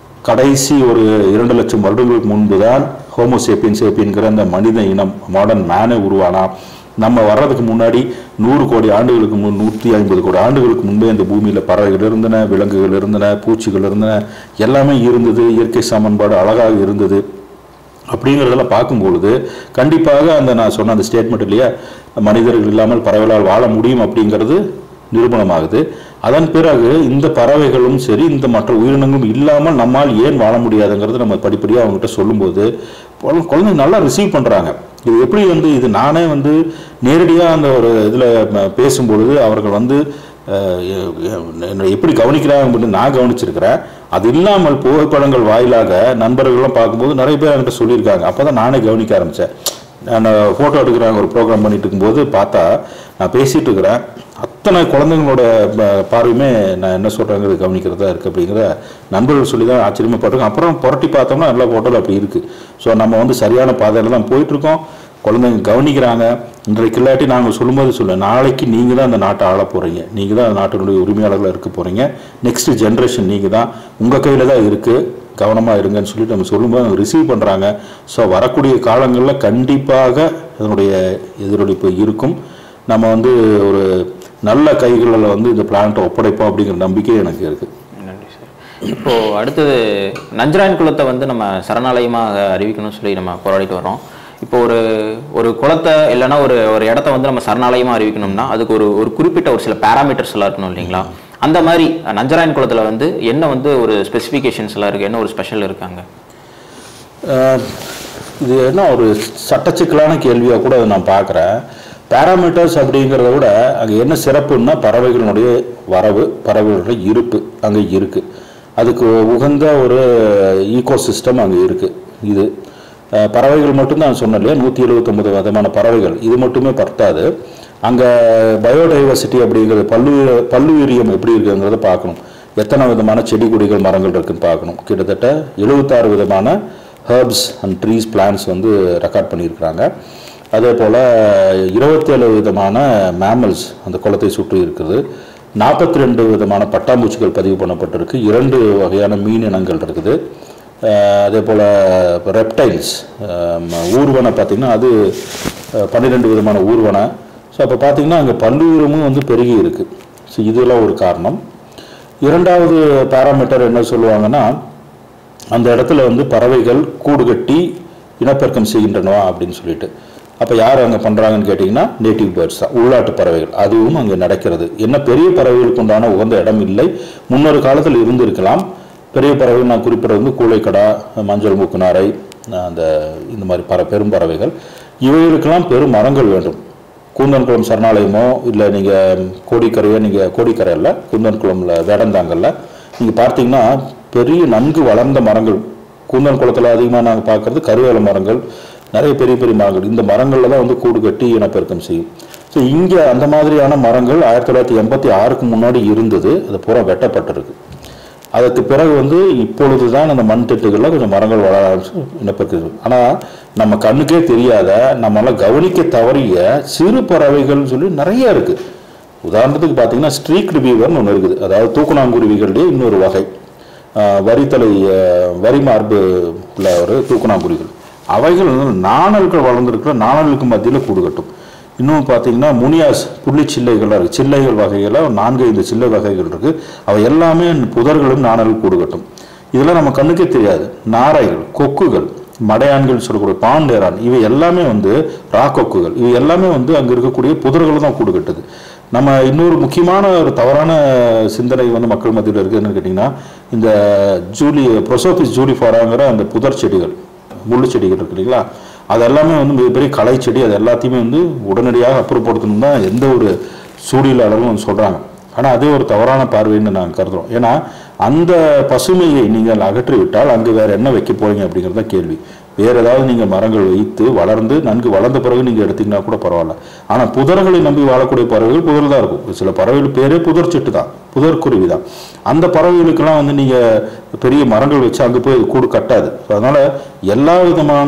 கடைசி ஒரு இரண்டு லட்சம் வருடங்களுக்கு முன்பு தான் ஹோமோசேப்பியன் சேப்பியன்கிற அந்த மனித இனம் மாடர்ன் மேனே உருவானா நம்ம வர்றதுக்கு முன்னாடி நூறு கோடி ஆண்டுகளுக்கு முன் நூற்றி ஐம்பது கோடி ஆண்டுகளுக்கு முன்பே இந்த பூமியில் பறவைகள் இருந்தன விலங்குகள் இருந்தன பூச்சிகள் இருந்தன எல்லாமே இருந்தது இயற்கை சமன்பாடு அழகாக இருந்தது அப்படிங்கிறதெல்லாம் பார்க்கும்பொழுது கண்டிப்பாக அந்த நான் சொன்ன அந்த ஸ்டேட்மெண்ட் இல்லையா மனிதர்கள் இல்லாமல் பறவைகளால் வாழ முடியும் அப்படிங்கிறது நிரூபணமாகுது அதன் பிறகு இந்த பறவைகளும் சரி இந்த மற்ற உயிரினங்களும் இல்லாமல் நம்மால் ஏன் வாழ முடியாதுங்கிறது நம்ம படிப்படியாக அவங்ககிட்ட சொல்லும்போது குழ- குழந்தைங்க நல்லா ரிசீவ் பண்ணுறாங்க இது எப்படி வந்து இது நானே வந்து நேரடியாக அந்த ஒரு இதில் பேசும்பொழுது அவர்கள் வந்து அஹ், எ- எ- என்னை எப்படி கவனிக்கிறாங்க அப்படின்னு நான் கவனிச்சிருக்கிறேன் அது இல்லாமல் புகைப்படங்கள் வாயிலாக நண்பர்கள்லாம் பார்க்கும்போது நிறைய பேர் என்கிட்ட சொல்லியிருக்காங்க அப்போ தான் நானே கவனிக்க ஆரம்பித்தேன் நான் ஃபோட்டோ எடுக்கிறாங்க ஒரு ப்ரோக்ராம் பண்ணிட்டு இருக்கும்போது பார்த்தா நான் பேசிட்டு இருக்கிறேன் அத்தனை குழந்தைங்களோட ப- பார்வையுமே நான் என்ன சொல்கிறேங்கிறது கவனிக்கிறதா இருக்குது அப்படிங்கிற நண்பர்கள் சொல்லி தான் ஆச்சரியமாப்பட்டிருக்கோம் அப்புறம் புரட்டி பார்த்தோம்னா எல்லா ஃபோட்டோவில் அப்படி இருக்குது ஸோ நம்ம வந்து சரியான பாதையில் தான் போயிட்டுருக்கோம் குழந்தைங்க கவனிக்கிறாங்க இன்றைக்கு இல்லாட்டி நாங்கள் சொல்லும்போது சொல்ல நாளைக்கு நீங்கள் தான் அந்த நாட்டை ஆள போகிறீங்க நீங்கள் தான் அந்த நாட்டினுடைய உரிமையாளர்களாக இருக்க போகிறீங்க நெக்ஸ்ட் ஜென்ரேஷன் நீங்கள் தான் உங்கள் கையில் தான் இருக்குது கவனமாக இருங்கன்னு சொல்லிட்டு நம்ம சொல்லும்போது அவங்க ரிசீவ் பண்ணுறாங்க ஸோ வரக்கூடிய காலங்களில் கண்டிப்பாக இதனுடைய எதிரொலிப்பு இருக்கும் நம்ம வந்து ஒரு நல்ல கைகளில் வந்து இந்த பிளான்ட்டை ஒப்படைப்போம் அப்படிங்கிற நம்பிக்கை எனக்கு இருக்குது நன்றி சார் இப்போ அடுத்தது நஞ்சராயன் குளத்தை வந்து நம்ம சரணாலயமாக அறிவிக்கணும்னு சொல்லி நம்ம போராடிட்டு வரோம் இப்போ ஒரு ஒரு குளத்தை இல்லைன்னா ஒரு ஒரு இடத்த வந்து நம்ம சரணாலயமாக அறிவிக்கணும்னா அதுக்கு ஒரு ஒரு குறிப்பிட்ட ஒரு சில பேராமீட்டர்ஸ் எல்லாம் இருக்கணும் இல்லைங்களா அந்த மாதிரி நஞ்சராயன் குளத்தில் வந்து என்ன வந்து ஒரு ஸ்பெசிஃபிகேஷன்ஸ் எல்லாம் இருக்குது என்ன ஒரு ஸ்பெஷல் இருக்காங்க அஹ் இது என்ன ஒரு சட்டச்சிக்கலான கேள்வியாக கூட நான் பார்க்குறேன் பேராமீட்டர்ஸ் அப்படிங்கிறத விட அங்கே என்ன சிறப்புன்னா பறவைகளினுடைய வரவு பறவைகளுடைய இருப்பு அங்கே இருக்குது அதுக்கு உகந்த ஒரு ஈகோ சிஸ்டம் அங்கே இருக்குது இது அஹ் பறவைகள் மட்டும்தான் சொன்னேன் இல்லையா நூற்றி எழுபத்தொம்பது விதமான பறவைகள் இது மட்டுமே பத்தாது அங்கே பயோடைவர்சிட்டி அப்படிங்கிறது பல்லுயிர பல்லுயிரியம் எப்படி இருக்குங்கிறத பார்க்கணும் எத்தனை விதமான செடி கொடிகள் மரங்கள் இருக்குன்னு பார்க்கணும் கிட்டத்தட்ட எழுபத்தாறு விதமான ஹெர்ப்ஸ் அண்ட் ட்ரீஸ் பிளான்ஸ் வந்து ரெக்கார்ட் பண்ணியிருக்கிறாங்க அதே போல் இருபத்தேழு விதமான மேமல்ஸ் அந்த குளத்தை சுற்றி இருக்குது நாற்பத்தி ரெண்டு விதமான பட்டாம்பூச்சிகள் பதிவு பண்ணப்பட்டிருக்கு இரண்டு வகையான மீன் இனங்கள் இருக்குது அஹ் அதே போல் ரெப்டைல்ஸ் ஊர்வனை பார்த்திங்கன்னா அது பன்னிரெண்டு விதமான ஊர்வனை ஸோ அப்போ பார்த்திங்கன்னா அங்கே பல்லுயிரமும் வந்து பெருகி இருக்குது ஸோ இதெல்லாம் ஒரு காரணம் இரண்டாவது பேராமீட்டர் என்ன சொல்லுவாங்கன்னா அந்த இடத்துல வந்து பறவைகள் கூடு கட்டி இனப்பெருக்கம் செய்கின்றனவா அப்படின்னு சொல்லிட்டு அப்போ யார் அங்கே பண்ணுறாங்கன்னு கேட்டிங்கன்னா நேட்டிவ் பேர்ட்ஸ் தான் உள்நாட்டு பறவைகள் அதுவும் அங்கே நடக்கிறது என்ன பெரிய பறவைகளுக்கு உண்டான உகந்த இடம் இல்லை முன்னொரு காலத்தில் இருந்திருக்கலாம் பெரிய பறவைகள் நான் குறிப்பிட வந்து கூளைக்கடா மஞ்சள் மூக்குநாரை அந்த இந்த மாதிரி பற பெரும் பறவைகள் இவைகளுக்கெல்லாம் பெரும் மரங்கள் வேண்டும் கூந்தன்குளம் சரணாலயமோ இல்லை நீங்கள் கோடிக்கரையோ நீங்கள் கோடிக்கரை இல்லை கூந்தன்குளம்ல வேடந்தாங்கல்ல நீங்கள் பார்த்தீங்கன்னா பெரிய நன்கு வளர்ந்த மரங்கள் கூந்தன் குளத்தில் அதிகமாக நாங்கள் பார்க்குறது கருவேல மரங்கள் நிறைய பெரிய பெரிய மரங்கள் இந்த மரங்களில் தான் வந்து கூடு கட்டி இனப்பெருக்கம் செய்யும் ஸோ இங்கே அந்த மாதிரியான மரங்கள் ஆயிரத்தி தொள்ளாயிரத்தி எண்பத்தி ஆறுக்கு முன்னாடி இருந்தது அது பூரா வெட்டப்பட்டிருக்கு அதற்கு பிறகு வந்து இப்பொழுது தான் அந்த மண் திட்டுகளில் கொஞ்சம் மரங்கள் வளர ஆரம்பிச்சு இனப்பெருக்கு ஆனால் நம்ம கண்ணுக்கே தெரியாத நம்மளால் கவனிக்க தவறிய சிறு பறவைகள்னு சொல்லி நிறைய இருக்குது உதாரணத்துக்கு பார்த்தீங்கன்னா ஸ்ட்ரீக்டு பீவர்னு ஒன்று இருக்குது அதாவது தூக்குநாங்குருவிகள்லேயே இன்னொரு வகை ஆஹ் வரித்தலை ஆஹ் வரி மார்பு உள்ள ஒரு தூக்குநாங்குருவிகள் அவைகள் வந்து நாணல்கள் வளர்ந்துருக்கிற நாணலுக்கு மத்தியில் கூடு கட்டும் இன்னும் பார்த்தீங்கன்னா முனியாஸ் புள்ளி சில்லைகள்லாம் இருக்குது சில்லைகள் வகைகளில் நான்கு ஐந்து சில்லை வகைகள் இருக்குது அவை எல்லாமே புதர்களும் நாணல் கூடு கட்டும் இதெல்லாம் நம்ம கண்ணுக்கே தெரியாது நாரைகள் கொக்குகள் மடையான்கள் சொல்லக்கூடிய பாண்டேரான் இவை எல்லாமே வந்து ராக்கொக்குகள் இவை எல்லாமே வந்து அங்கே இருக்கக்கூடிய புதர்கள் தான் கூடு கட்டுது நம்ம இன்னொரு முக்கியமான ஒரு தவறான சிந்தனை வந்து மக்கள் மத்தியில் இருக்குது என்னன்னு கேட்டிங்கன்னா இந்த ஜூலி ப்ரொசோபிஸ் ஜூலிஃபாராங்கிற அந்த புதர் செடிகள் முள்ளு செடிகள் இருக்கு இல்லைங்களா அது எல்லாமே வந்து மிகப்பெரிய களை செடி அது எல்லாத்தையுமே வந்து உடனடியாக அப்புறப்படுத்தணும் தான் எந்த ஒரு சூழியலாளரும் வந்து சொல்கிறாங்க ஆனால் அதே ஒரு தவறான பார்வைன்னு நாங்கள் கருதுறோம் ஏன்னா அந்த பசுமையை நீங்கள் அகற்றி விட்டால் அங்கே வேற என்ன வைக்க போறீங்க அப்படிங்கிறது தான் கேள்வி வேற ஏதாவது நீங்கள் மரங்கள் வைத்து வளர்ந்து நன்கு வளர்ந்த பிறகு நீங்கள் எடுத்தீங்கன்னா கூட பரவாயில்ல ஆனால் புதர்களை நம்பி வாழக்கூடிய பறவைகள் புதர் தான் இருக்கும் சில பறவைகள் பேரே புதர் செட்டு தான் புதர் குருவி தான் அந்த பறவைகளுக்கெல்லாம் வந்து நீங்கள் பெரிய மரங்கள் வச்சு அங்கே போய் கூடு கட்டாது அதனால எல்லா விதமான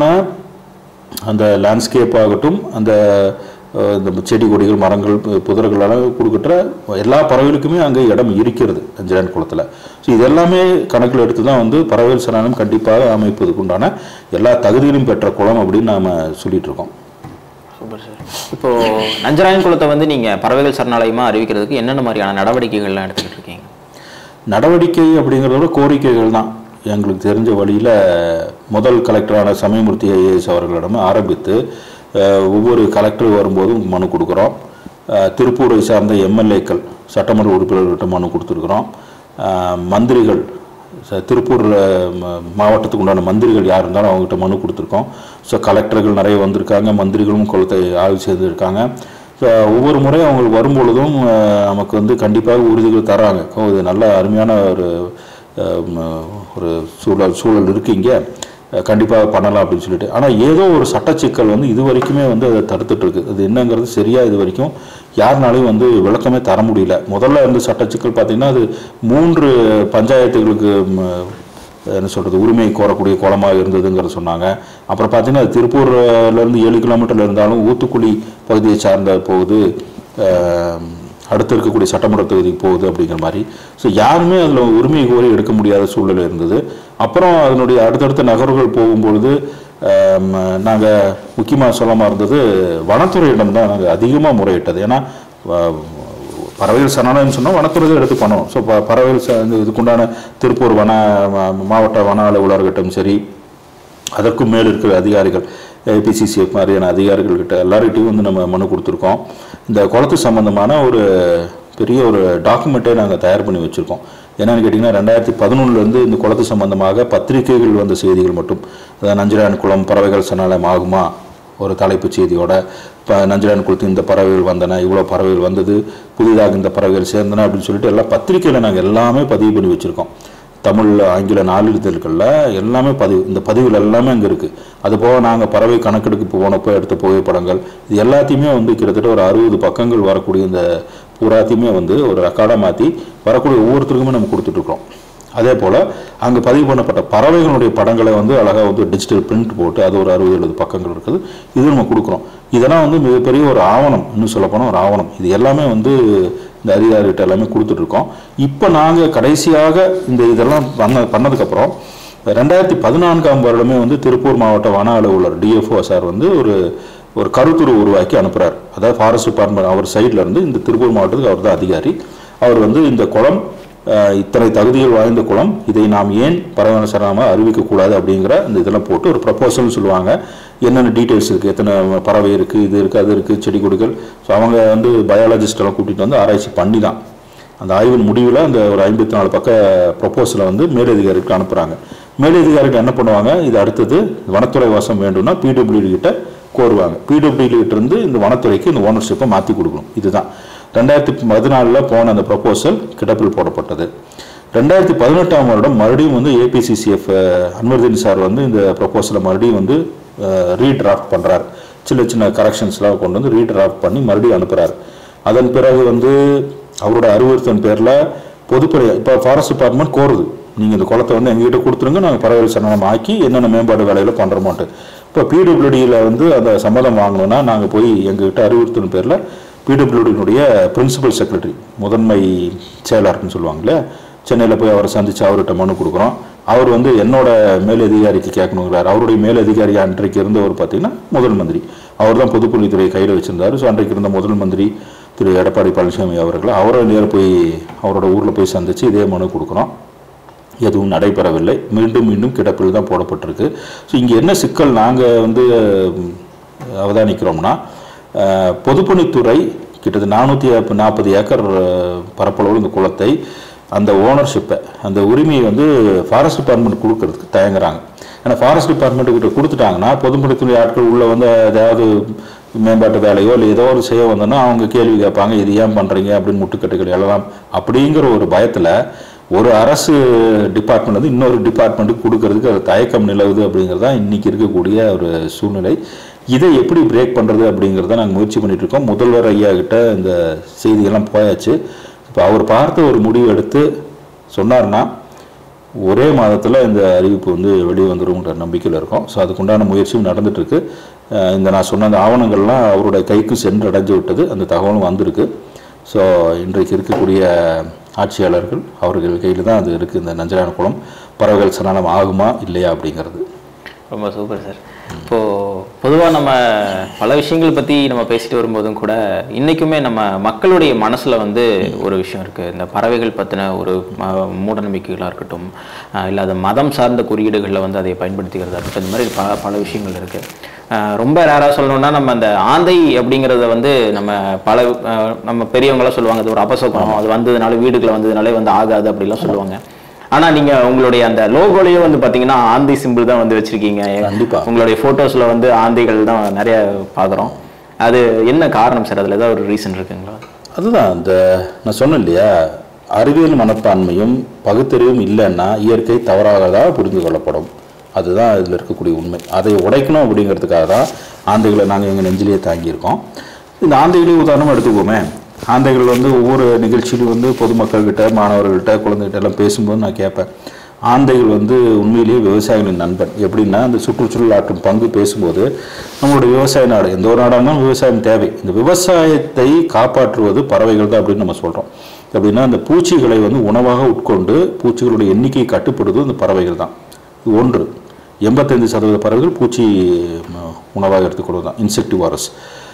அந்த லேண்ட்ஸ்கேப் ஆகட்டும் அந்த அஹ், இந்த செடி கொடிகள் மரங்கள் பு- புதர்களெல்லாம் கொடுக்கிற எல்லா பறவைகளுக்குமே அங்கே இடம் இருக்கிறது அஞ்சரன் குளத்தில் ஸோ இதெல்லாமே கணக்கில் எடுத்து தான் வந்து பறவைகள் சரணம் கண்டிப்பாக அமைப்பதுக்கு உண்டான எல்லா தகுதியிலும் பெற்ற குளம் அப்படின்னு நாம் சொல்லிட்டு இருக்கோம் சூப்பர் சார் இப்போ நஞ்சராயன் குளத்தை வந்து நீங்க பறவைகள் சரணாலயமா அறிவிக்கிறதுக்கு என்னென்ன மாதிரியான நடவடிக்கைகள்லாம் எடுத்துக்கிட்டு இருக்கீங்க நடவடிக்கை அப்படிங்கிறத விட கோரிக்கைகள் தான் எங்களுக்கு தெரிஞ்ச வழியில் முதல் கலெக்டரான சமயமூர்த்தி ஐஏஎஸ் அவர்களிடம் ஆரம்பித்து அஹ், ஒவ்வொரு கலெக்டர் வரும்போதும் மனு கொடுக்குறோம் அஹ், திருப்பூரை சார்ந்த எம்எல்ஏக்கள் சட்டமன்ற உறுப்பினர்கிட்ட மனு கொடுத்துருக்குறோம் அஹ், மந்திரிகள் ச- திருப்பூர் அஹ், ம- மாவட்டத்துக்கு உண்டான மந்திரிகள் யார் இருந்தாலும் அவங்ககிட்ட மனு கொடுத்துருக்கோம் ஸோ கலெக்டர்கள் நிறைய வந்திருக்காங்க மந்திரிகளும் குளத்தை ஆய்வு செய்திருக்காங்க ஸோ ஒவ்வொரு முறையும் அவங்க வரும்பொழுதும் அஹ், நமக்கு வந்து கண்டிப்பாக உறுதிகள் தராங்க ஓ, இது நல்ல அருமையான ஒரு அஹ், ம- ஒரு சூழல் சூழல் இருக்குது இங்கே கண்டிப்பாக பண்ணலாம் அப்படின்னு சொல்லிட்டு ஆனால் ஏதோ ஒரு சட்ட சிக்கல் வந்து இது வரைக்குமே வந்து அதை தடுத்துட்டு இருக்கு அது என்னங்கிறது சரியா இது வரைக்கும் யாருனாலையும் வந்து விளக்கமே தர முடியல முதல்ல வந்து சட்ட சிக்கல் பார்த்தீங்கன்னா அது மூன்று பஞ்சாயத்துகளுக்கு ம, என்ன சொல்றது உரிமை கோரக்கூடிய குளமாக இருந்ததுங்கிறத சொன்னாங்க அப்புறம் பார்த்தீங்கன்னா அது திருப்பூர்ல இருந்து ஏழு கிலோமீட்டர்ல இருந்தாலும் ஊத்துக்குழி பகுதியை சார்ந்த போகுது அஹ், அடுத்து இருக்கக்கூடிய சட்டமன்ற தொகுதிக்கு போகுது அப்படிங்கிற மாதிரி ஸோ யாருமே அதில் உரிமை கோரி எடுக்க முடியாத சூழ்நிலை இருந்தது அப்புறம் அதனுடைய அடுத்தடுத்த நகர்வுகள் போகும்பொழுது நாங்கள் முக்கியமாக சொல்லாமல் இருந்தது வனத்துறையிடம் தான் நாங்கள் அதிகமாக முறையிட்டது ஏன்னா வ- பறவைகள் சரணாலயம் சொன்னால் வனத்துறை தான் எடுத்து பண்ணணும் ஸோ ப பறவைகள் ச- இந்த இதுக்குண்டான திருப்பூர் வன ம- மாவட்ட வன அலுவலர்கிட்டும் சரி அதற்கும் மேல் இருக்கிற அதிகாரிகள் ஏபிசிசிஎஃப் மாதிரியான அதிகாரிகள்கிட்ட எல்லார்கிட்டையும் வந்து நம்ம மனு கொடுத்துருக்கோம் இந்த குளத்து சம்பந்தமான ஒரு பெரிய ஒரு டாக்குமெண்ட்டே நாங்கள் தயார் பண்ணி வச்சுருக்கோம் என்னன்னு கேட்டிங்கன்னா ரெண்டாயிரத்தி பதினொன்றுலேருந்து இந்த குளத்து சம்பந்தமாக பத்திரிகைகள் வந்த செய்திகள் மட்டும் அதாவது நஞ்சிரான் குளம் பறவைகள் சரணாலயம் ஆகுமா ஒரு தலைப்புச் செய்தியோட இப்போ நஞ்சிரான் குளத்து இந்த பறவைகள் வந்தன இவ்வளோ பறவைகள் வந்தது புதிதாக இந்த பறவைகள் சேர்ந்தன அப்படின்னு சொல்லிட்டு எல்லா பத்திரிக்கையில் நாங்கள் எல்லாமே பதிவு பண்ணி வச்சுருக்கோம் தமிழ் ஆங்கில நாளிதழ்களில் எல்லாமே பதிவு இந்த பதிவுகள் எல்லாமே அங்கே இருக்குது அதுபோக நாங்கள் பறவை கணக்கெடுப்பு போனப்போ எடுத்த புகைப்படங்கள் இது எல்லாத்தையுமே வந்து கிட்டத்தட்ட ஒரு அறுபது பக்கங்கள் வரக்கூடிய இந்த பூராத்தையுமே வந்து ஒரு ரெக்கார்டாக மாற்றி வரக்கூடிய ஒவ்வொருத்தருக்குமே நம்ம கொடுத்துட்ருக்கோம் அதே போல் அங்கே பதிவு பண்ணப்பட்ட பறவைகளுடைய படங்களை வந்து அழகாக வந்து டிஜிட்டல் பிரிண்ட் போட்டு அது ஒரு அறுபது எழுபது பக்கங்கள் இருக்குது இது நம்ம கொடுக்குறோம் இதெல்லாம் வந்து மிகப்பெரிய ஒரு ஆவணம் இன்னும் சொல்லப்போனால் ஒரு ஆவணம் இது எல்லாமே வந்து இந்த அதிகாரிகிட்ட எல்லாமே கொடுத்துட்ருக்கோம் இப்போ நாங்கள் கடைசியாக இந்த இதெல்லாம் பண்ண பண்ணதுக்கப்புறம் ரெண்டாயிரத்தி பதினான்காம் வருடமே வந்து திருப்பூர் மாவட்ட வன அலுவலர் டிஎஃப்ஓ சார் வந்து ஒரு ஒரு கருத்துரு உருவாக்கி அனுப்புகிறார் அதாவது ஃபாரஸ்ட் டிபார்ட்மெண்ட் அவர் சைடில் இருந்து இந்த திருப்பூர் மாவட்டத்துக்கு அவர் தான் அதிகாரி அவர் வந்து இந்த குளம் அஹ், இத்தனை தகுதிகள் வாய்ந்த குளம் இதை நாம் ஏன் பறவை சரணமாக அறிவிக்கக்கூடாது அப்படிங்கிற இந்த இதெல்லாம் போட்டு ஒரு ப்ரப்போசல்னு சொல்லுவாங்க என்னென்ன டீட்டெயில்ஸ் இருக்குது எத்தனை பறவை இருக்குது இது இருக்குது அது இருக்குது செடி கொடிகள் ஸோ அவங்க வந்து biologist எல்லாம் கூட்டிகிட்டு வந்து ஆராய்ச்சி பண்ணி தான் அந்த ஆய்வின் முடிவில் அந்த ஒரு ஐம்பத்தி நாலு பக்க ப்ரொப்போசலை வந்து மேலதிகாரிக்கு அனுப்புகிறாங்க மேலதிகாரிகள் என்ன பண்ணுவாங்க இது அடுத்தது வனத்துறை வசம் வேண்டும்னா பிடபிள்யூடி கிட்ட கோருவாங்க பிடபிள்யூடி கிட்ட இருந்து இந்த வனத்துறைக்கு இந்த ஓனர்ஷிப்பை மாற்றி கொடுக்கணும் இதுதான் ரெண்டாயிரத்தி பதினாலில் போன அந்த ப்ரொப்போசல் கிடப்பில் போடப்பட்டது ரெண்டாயிரத்தி பதினெட்டாம் வருடம் மறுபடியும் வந்து ஏபிசிசிஎஃப் அன்வர்தீன் சார் வந்து இந்த ப்ரொப்போசலை மறுபடியும் வந்து ரீட்ராஃப்ட் பண்ணுறாரு சின்ன சின்ன கரெக்ஷன்ஸ்லாம் கொண்டு வந்து ரீட்ராஃப்ட் பண்ணி மறுபடியும் அனுப்புகிறாரு அதன் பிறகு வந்து அவரோட அறிவுறுத்தன் பேரில் பொதுப்படை இப்போ ஃபாரஸ்ட் டிபார்ட்மெண்ட் கோருது நீங்கள் இந்த குளத்தை வந்து எங்ககிட்ட கொடுத்துருங்க நாங்கள் பறவை சரணம் ஆக்கி என்னென்ன மேம்பாடு வேலையில் பண்ணுற மாட்டோம் இப்போ பிடபிள்யூடியில் வந்து அந்த சம்மதம் வாங்கணும்னா நாங்கள் போய் எங்ககிட்ட அறிவுறுத்தல் பேரில் பிடபிள்யூடியினுடைய பிரின்சிபல் செக்ரட்டரி முதன்மை செயலாளர்னு சொல்லுவாங்களே சென்னையில் போய் அவரை சந்தித்து அவர்கிட்ட மனு கொடுக்குறோம் அவர் வந்து என்னோட மேலதிகாரிக்கு கேட்கணுங்கிறார் அவருடைய மேலதிகாரி அன்றைக்கு இருந்தவர் பார்த்தீங்கன்னா முதல் மந்திரி அவர் தான் பொதுப்பணித்துறை கையில் வச்சிருந்தாரு ஸோ அன்றைக்கு இருந்த முதல் மந்திரி திரு எடப்பாடி பழனிசாமி அவர்களை அவரை நேர போய் அவரோட ஊரில் போய் சந்தித்து இதே மனு கொடுக்குறோம் எதுவும் நடைபெறவில்லை மீண்டும் மீண்டும் கிடப்பில் தான் போடப்பட்டிருக்கு ஸோ இங்கே என்ன சிக்கல் நாங்கள் வந்து ம், அவதானிக்கிறோம்னா அஹ், பொதுப்பணித்துறை கிட்டத்தட்ட நானூற்றி நாற்பது ஏக்கர் அஹ், பரப்பளவு இந்த குளத்தை அந்த ஓனர்ஷிப்பை அந்த உரிமையை வந்து ஃபாரஸ்ட் டிபார்ட்மெண்ட் கொடுக்கறதுக்கு தயங்குறாங்க ஏன்னா ஃபாரஸ்ட் டிபார்ட்மெண்ட் கிட்ட கொடுத்துட்டாங்கன்னா பொதுப்பணித்துறை ஆட்கள் உள்ள வந்து ஏதாவது மேம்பாட்டு வேலையோ இல்லை ஏதோ ஒரு செய்ய வந்தோன்னா அவங்க கேள்வி கேட்பாங்க இது ஏன் பண்ணுறீங்க அப்படின்னு முட்டுக்கட்டுகள் எழலாம் அப்படிங்கிற ஒரு பயத்தில் ஒரு அரசு டிபார்ட்மெண்ட் வந்து இன்னொரு டிபார்ட்மெண்ட்டுக்கு கொடுக்கறதுக்கு அது தயக்கம் நிலவுது அப்படிங்கிறது தான் இன்றைக்கி இருக்கக்கூடிய ஒரு சூழ்நிலை இதை எப்படி பிரேக் பண்ணுறது அப்படிங்கிறத நாங்கள் முயற்சி பண்ணிட்டு இருக்கோம் முதல்வர் ஐயா கிட்ட இந்த செய்தியெல்லாம் போயாச்சு இப்போ அவர் பார்த்து ஒரு முடிவு எடுத்து சொன்னார்னா ஒரே மாதத்தில் இந்த அறிவிப்பு வந்து வெளியே வந்துருங்கிற நம்பிக்கையில் இருக்கோம் ஸோ அதுக்குண்டான முயற்சியும் நடந்துட்டுருக்கு இந்த நான் சொன்ன அந்த ஆவணங்கள்லாம் அவருடைய கைக்கு சென்று அடைஞ்சு விட்டது அந்த தகவலும் வந்திருக்கு ஸோ இன்றைக்கு இருக்கக்கூடிய ஆட்சியாளர்கள் அவர்கள் கையில் தான் அது இருக்குது இந்த நஞ்சரான குளம் பறவைகள் சரணம் ஆகுமா இல்லையா அப்படிங்கிறது ரொம்ப சூப்பர் சார் இப்போ பொதுவாக நம்ம பல விஷயங்கள் பற்றி நம்ம பேசிட்டு வரும்போதும் கூட இன்றைக்குமே நம்ம மக்களுடைய மனசில் வந்து ஒரு விஷயம் இருக்குது இந்த பறவைகள் பற்றின ஒரு ம- மூடநம்பிக்கைகளாக இருக்கட்டும் அஹ் இல்லை அது மதம் சார்ந்த குறியீடுகளில் வந்து அதை பயன்படுத்திக்கிறதா இருக்கட்டும் இந்த மாதிரி பல பல விஷயங்கள் இருக்குது ரொம்ப ரேராக சொல்லணும்னா நம்ம அந்த ஆந்தை அப்படிங்கிறத வந்து நம்ம பல அஹ் நம்ம பெரியவங்களாம் சொல்லுவாங்க அது ஒரு அபசகுணம் அது வந்ததுனால வீடுக்குள்ள வந்ததுனாலே வந்து ஆகாது அப்படிலாம் சொல்லுவாங்க ஆனா நீங்க உங்களுடைய அந்த லோகோலயே வந்து பாத்தீங்கன்னா ஆந்தை சிம்பிள் தான் வந்து வச்சிருக்கீங்க கண்டிப்பா. உங்களுடைய போட்டோஸ்ல வந்து ஆந்தைகள் தான் நிறைய பாக்குறோம் அது என்ன காரணம் சார் அதுல ஏதாவது ஒரு ரீசன் இருக்குங்களா அதுதான் இந்த நான் சொன்னேன் இல்லையா அறிவியல் மனப்பான்மையும் பகுத்தறிவும் இல்லைன்னா இயற்கை தவறாகதாக புரிந்து கொள்ளப்படும் அதுதான் இதில் இருக்கக்கூடிய உண்மை அதை உடைக்கணும் அப்படிங்கிறதுக்காக தான் ஆந்தைகளை நாங்கள் எங்கள் நெஞ்சிலேயே தாங்கியிருக்கோம் இந்த ஆந்தைகளே உதாரணமாக எடுத்துக்கோமே ஆந்தைகள் வந்து ஒவ்வொரு நிகழ்ச்சியிலும் வந்து பொதுமக்கள்கிட்ட மாணவர்கள்கிட்ட குழந்தைகிட்ட எல்லாம் பேசும்போது நான் கேட்பேன் ஆந்தைகள் வந்து உண்மையிலேயே விவசாயிகளின் நண்பன் எப்படின்னா அந்த சுற்றுச்சூழல் ஆற்றும் பங்கு பேசும்போது நம்மளுடைய விவசாய நாடு எந்த ஒரு நாடாக இருந்தாலும் விவசாயம் தேவை இந்த விவசாயத்தை காப்பாற்றுவது பறவைகள் தான் அப்படின்னு நம்ம சொல்கிறோம் எப்படின்னா அந்த பூச்சிகளை வந்து உணவாக உட்கொண்டு பூச்சிகளுடைய எண்ணிக்கையை கட்டுப்படுவது இந்த பறவைகள் தான் இது ஒன்று எண்பத்தைந்து சதவீத பறவைகள் பூச்சி ம, உணவாக எடுத்துக்கொள்வது தான் இன்செக்டிவாரஸ்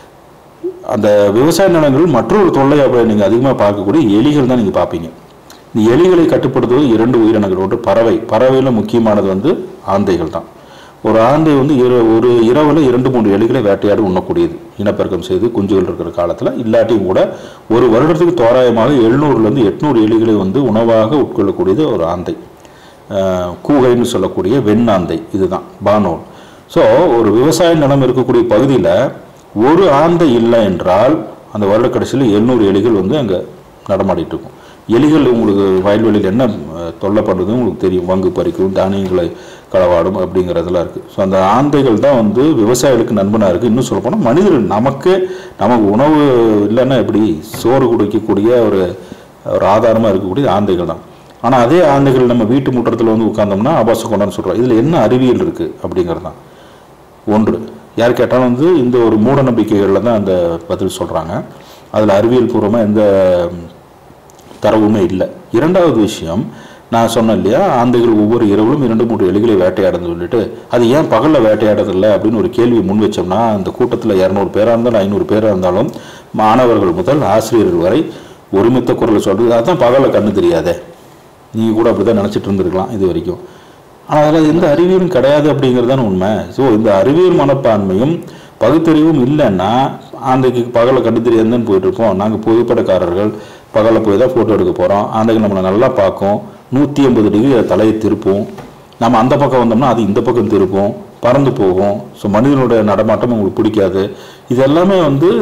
அந்த விவசாய நிலங்கள் மற்றொரு தொல்லை அப்படி நீங்கள் அதிகமாக பார்க்கக்கூடிய எலிகள் தான் நீங்கள் பார்ப்பீங்க இந்த எலிகளை கட்டுப்படுத்துவது இரண்டு உயிரினங்கள் ஒன்று பறவை பறவையில் முக்கியமானது வந்து ஆந்தைகள் தான் ஒரு ஆந்தை வந்து இர ஒரு இரவில் இரண்டு மூன்று எலிகளை வேட்டையாடி உண்ணக்கூடியது இனப்பெருக்கம் செய்து குஞ்சுகள் இருக்கிற காலத்தில் இல்லாட்டியும் கூட ஒரு வருடத்துக்கு தோராயமாக எழுநூறுலேருந்து எட்நூறு எலிகளை வந்து உணவாக உட்கொள்ளக்கூடியது ஒரு ஆந்தை அஹ், கூகைன்னு சொல்லக்கூடிய வெண்ணாந்தை இதுதான் பானோல் ஸோ ஒரு விவசாய நிலம் இருக்கக்கூடிய பகுதியில் ஒரு ஆந்தை இல்லை என்றால் அந்த வருட கடைசியில் எழுநூறு எலிகள் வந்து அங்கே நடமாடிட்டு இருக்கும் எலிகள் உங்களுக்கு வயல்வெளியில் என்ன அஹ், தொல்லை பண்ணுறதுன்னு உங்களுக்கு தெரியும் வங்கு பறிக்கும் தானியங்களை களவாடும் அப்படிங்கிறதெல்லாம் இருக்குது ஸோ அந்த ஆந்தைகள் தான் வந்து விவசாயிகளுக்கு நண்பனாக இருக்குது இன்னும் சொல்லப்போனால் மனிதர்கள் நமக்கு நமக்கு உணவு இல்லைன்னா எப்படி சோறு குடிக்கக்கூடிய ஒரு ஒரு ஆதாரமாக இருக்கக்கூடிய ஆந்தைகள் தான் ஆனால் அதே ஆந்தைகள் நம்ம வீட்டு முற்றத்தில் வந்து உட்கார்ந்தோம்னா ஆபாச கொண்டான்னு சொல்கிறோம் இதில் என்ன அறிவியல் இருக்குது அப்படிங்கிறது தான் ஒன்று யார் கேட்டாலும் வந்து இந்த ஒரு மூட நம்பிக்கைகளில் தான் அந்த பதில் சொல்கிறாங்க அதில் அறிவியல் பூர்வமாக எந்த ம், தரவுமே இல்லை இரண்டாவது விஷயம் நான் சொன்னேன் இல்லையா ஆந்தைகள் ஒவ்வொரு இரவிலும் இரண்டு மூன்று எலிகளை வேட்டையாடுன்னு சொல்லிட்டு அது ஏன் பகலில் வேட்டையாடுறதில்ல அப்படின்னு ஒரு கேள்வி முன் வச்சோம்னா அந்த கூட்டத்தில் இரநூறு பேராக இருந்தாலும் ஐநூறு பேராக இருந்தாலும் மாணவர்கள் முதல் ஆசிரியர்கள் வரை ஒருமித்த குரலை சொல்றது அதான் பகலில் கண்ணு தெரியாதே நீங்கள் கூட அப்படி தான் நினச்சிட்டு இருந்திருக்கலாம் இது வரைக்கும் ஆனால் அதில் எந்த அறிவியலும் கிடையாது அப்படிங்கிறது தான் உண்மை ஸோ இந்த அறிவியல் மனப்பான்மையும் பகுத்தறிவும் இல்லைன்னா ஆந்தைக்கு பகலை கண்டு தெரியாதுன்னு போயிட்டு இருப்போம் நாங்கள் புகைப்படக்காரர்கள் பகலில் போய் தான் ஃபோட்டோ எடுக்க போகிறோம் ஆந்தைகள் நம்மளை நல்லா பார்க்கும் நூற்றி ஐம்பது டிகிரி அது தலையை திருப்பும் நம்ம அந்த பக்கம் வந்தோம்னா அது இந்த பக்கம் திருப்பும் பறந்து போகும் ஸோ மனிதனுடைய நடமாட்டம் உங்களுக்கு பிடிக்காது இது எல்லாமே வந்து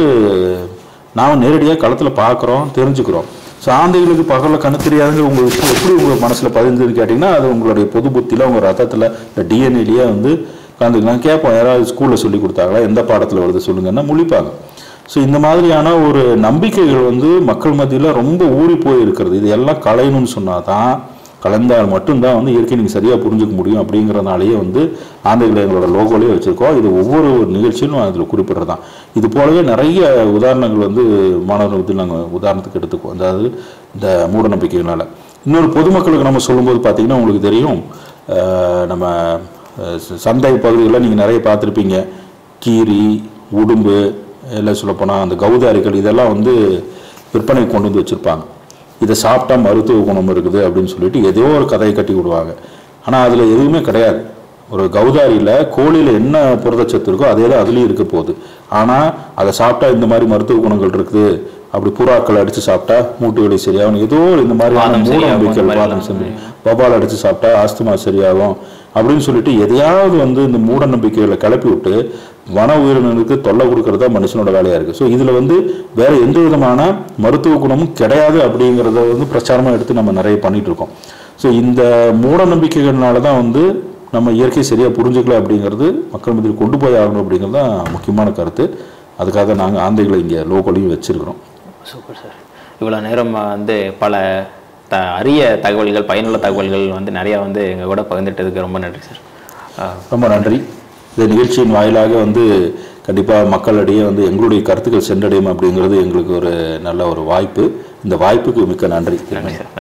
நாம் நேரடியாக களத்தில் பார்க்குறோம் தெரிஞ்சுக்கிறோம் ஸோ ஆந்தைகளுக்கு பகலில் கண்ணு தெரியாதுங்கிற உங்கள் விஷயம் எப்படி உங்கள் மனசில் பதிந்ததுன்னு கேட்டிங்கன்னா அது உங்களுடைய பொது புத்தியில் உங்கள் ரத்தத்தில் இந்த டிஎன்ஏலேயே வந்து கலந்துக்கலாம் கேட்போம் யாராவது ஸ்கூலில் சொல்லி கொடுத்தாங்களா எந்த பாடத்தில் வருது சொல்லுங்கன்னா முழிப்பாங்க ஸோ இந்த மாதிரியான ஒரு நம்பிக்கைகள் வந்து மக்கள் மத்தியில் ரொம்ப ஊறி போய் இருக்கிறது இது எல்லாம் களையணும்னு சொன்னால் தான் கலந்தால் மட்டும்தான் வந்து இயற்கை நீங்கள் சரியாக புரிஞ்சுக்க முடியும் அப்படிங்கிறனாலேயே வந்து ஆந்தைகளை எங்களோட லோகோலேயே வச்சுருக்கோம் இது ஒவ்வொரு ஒரு நிகழ்ச்சியிலும் அதில் குறிப்பிட்றது தான் இது போலவே நிறைய உதாரணங்கள் வந்து மாணவர்கள் மத்தியில் நாங்கள் உதாரணத்துக்கு எடுத்துக்குவோம் அதாவது இந்த மூட நம்பிக்கைகளால் இன்னொரு பொதுமக்களுக்கு நம்ம சொல்லும்போது பார்த்தீங்கன்னா உங்களுக்கு தெரியும் அஹ், நம்ம அஹ், ச- சந்தை பகுதிகளில் நீங்கள் நிறைய பார்த்துருப்பீங்க கீரி உடும்பு எல்லாம் சொல்லப்போனால் அந்த கௌதாரிகள் இதெல்லாம் வந்து விற்பனை கொண்டு வந்து வச்சுருப்பாங்க இதை சாப்பிட்டா மருத்துவ குணம் இருக்குது அப்படின்னு சொல்லிட்டு ஏதோ ஒரு கதையை கட்டி விடுவாங்க ஆனால் அதில் எதுவுமே கிடையாது ஒரு கௌதாரியில் கோழியில் என்ன புரதச்சத்து இருக்கோ அதே தான் அதுலேயும் இருக்க போகுது ஆனால் அதை சாப்பிட்டா இந்த மாதிரி மருத்துவ குணங்கள் இருக்குது அப்படி புறாக்கள் அடித்து சாப்பிட்டா மூட்டு வலி சரியாகும் ஏதோ ஒரு இந்த மாதிரியான வாதம் மூட சரியாகும், நம்பிக்கைகள் இந்த வாதம் மாதிரிலாம். சரி பபால் அடித்து சாப்பிட்டா ஆஸ்துமா சரியாகும் அப்படின்னு சொல்லிட்டு எதையாவது வந்து இந்த மூட நம்பிக்கைகளை கிளப்பி விட்டு வன உயிரினங்களுக்கு தொல்லை கொடுக்கறது தான் மனுஷனோட வேலையா இருக்கு ஸோ இதுல வந்து வேற எந்த விதமான மருத்துவ குணமும் கிடையாது அப்படிங்கிறத வந்து பிரச்சாரமா எடுத்து நம்ம நிறைய பண்ணிட்டு இருக்கோம் ஸோ இந்த மூட நம்பிக்கைகள்னால தான் வந்து நம்ம இயற்கை சரியா புரிஞ்சுக்கல அப்படிங்கிறது மக்கள் மத்தியில் கொண்டு போய் ஆகணும் அப்படிங்கிறது தான் முக்கியமான கருத்து அதுக்காக நாங்கள் ஆந்தைகளை இங்கே லோக்கலையும் வச்சிருக்கிறோம் சூப்பர் சார் இவ்வளோ நேரம் வந்து பல த அரிய தகவல்கள் பயனுள்ள தகவல்கள் வந்து நிறையா வந்து எங்கள் கூட பகிர்ந்துட்டதுக்கு ரொம்ப நன்றி சார் ஆஹ் ரொம்ப நன்றி இந்த நிகழ்ச்சியின் வாயிலாக வந்து கண்டிப்பாக மக்களிடையே வந்து எங்களுடைய கருத்துக்கள் சென்றடையும் அப்படிங்கிறது எங்களுக்கு ஒரு நல்ல ஒரு வாய்ப்பு இந்த வாய்ப்புக்கு மிக்க நன்றி நன்றி சார்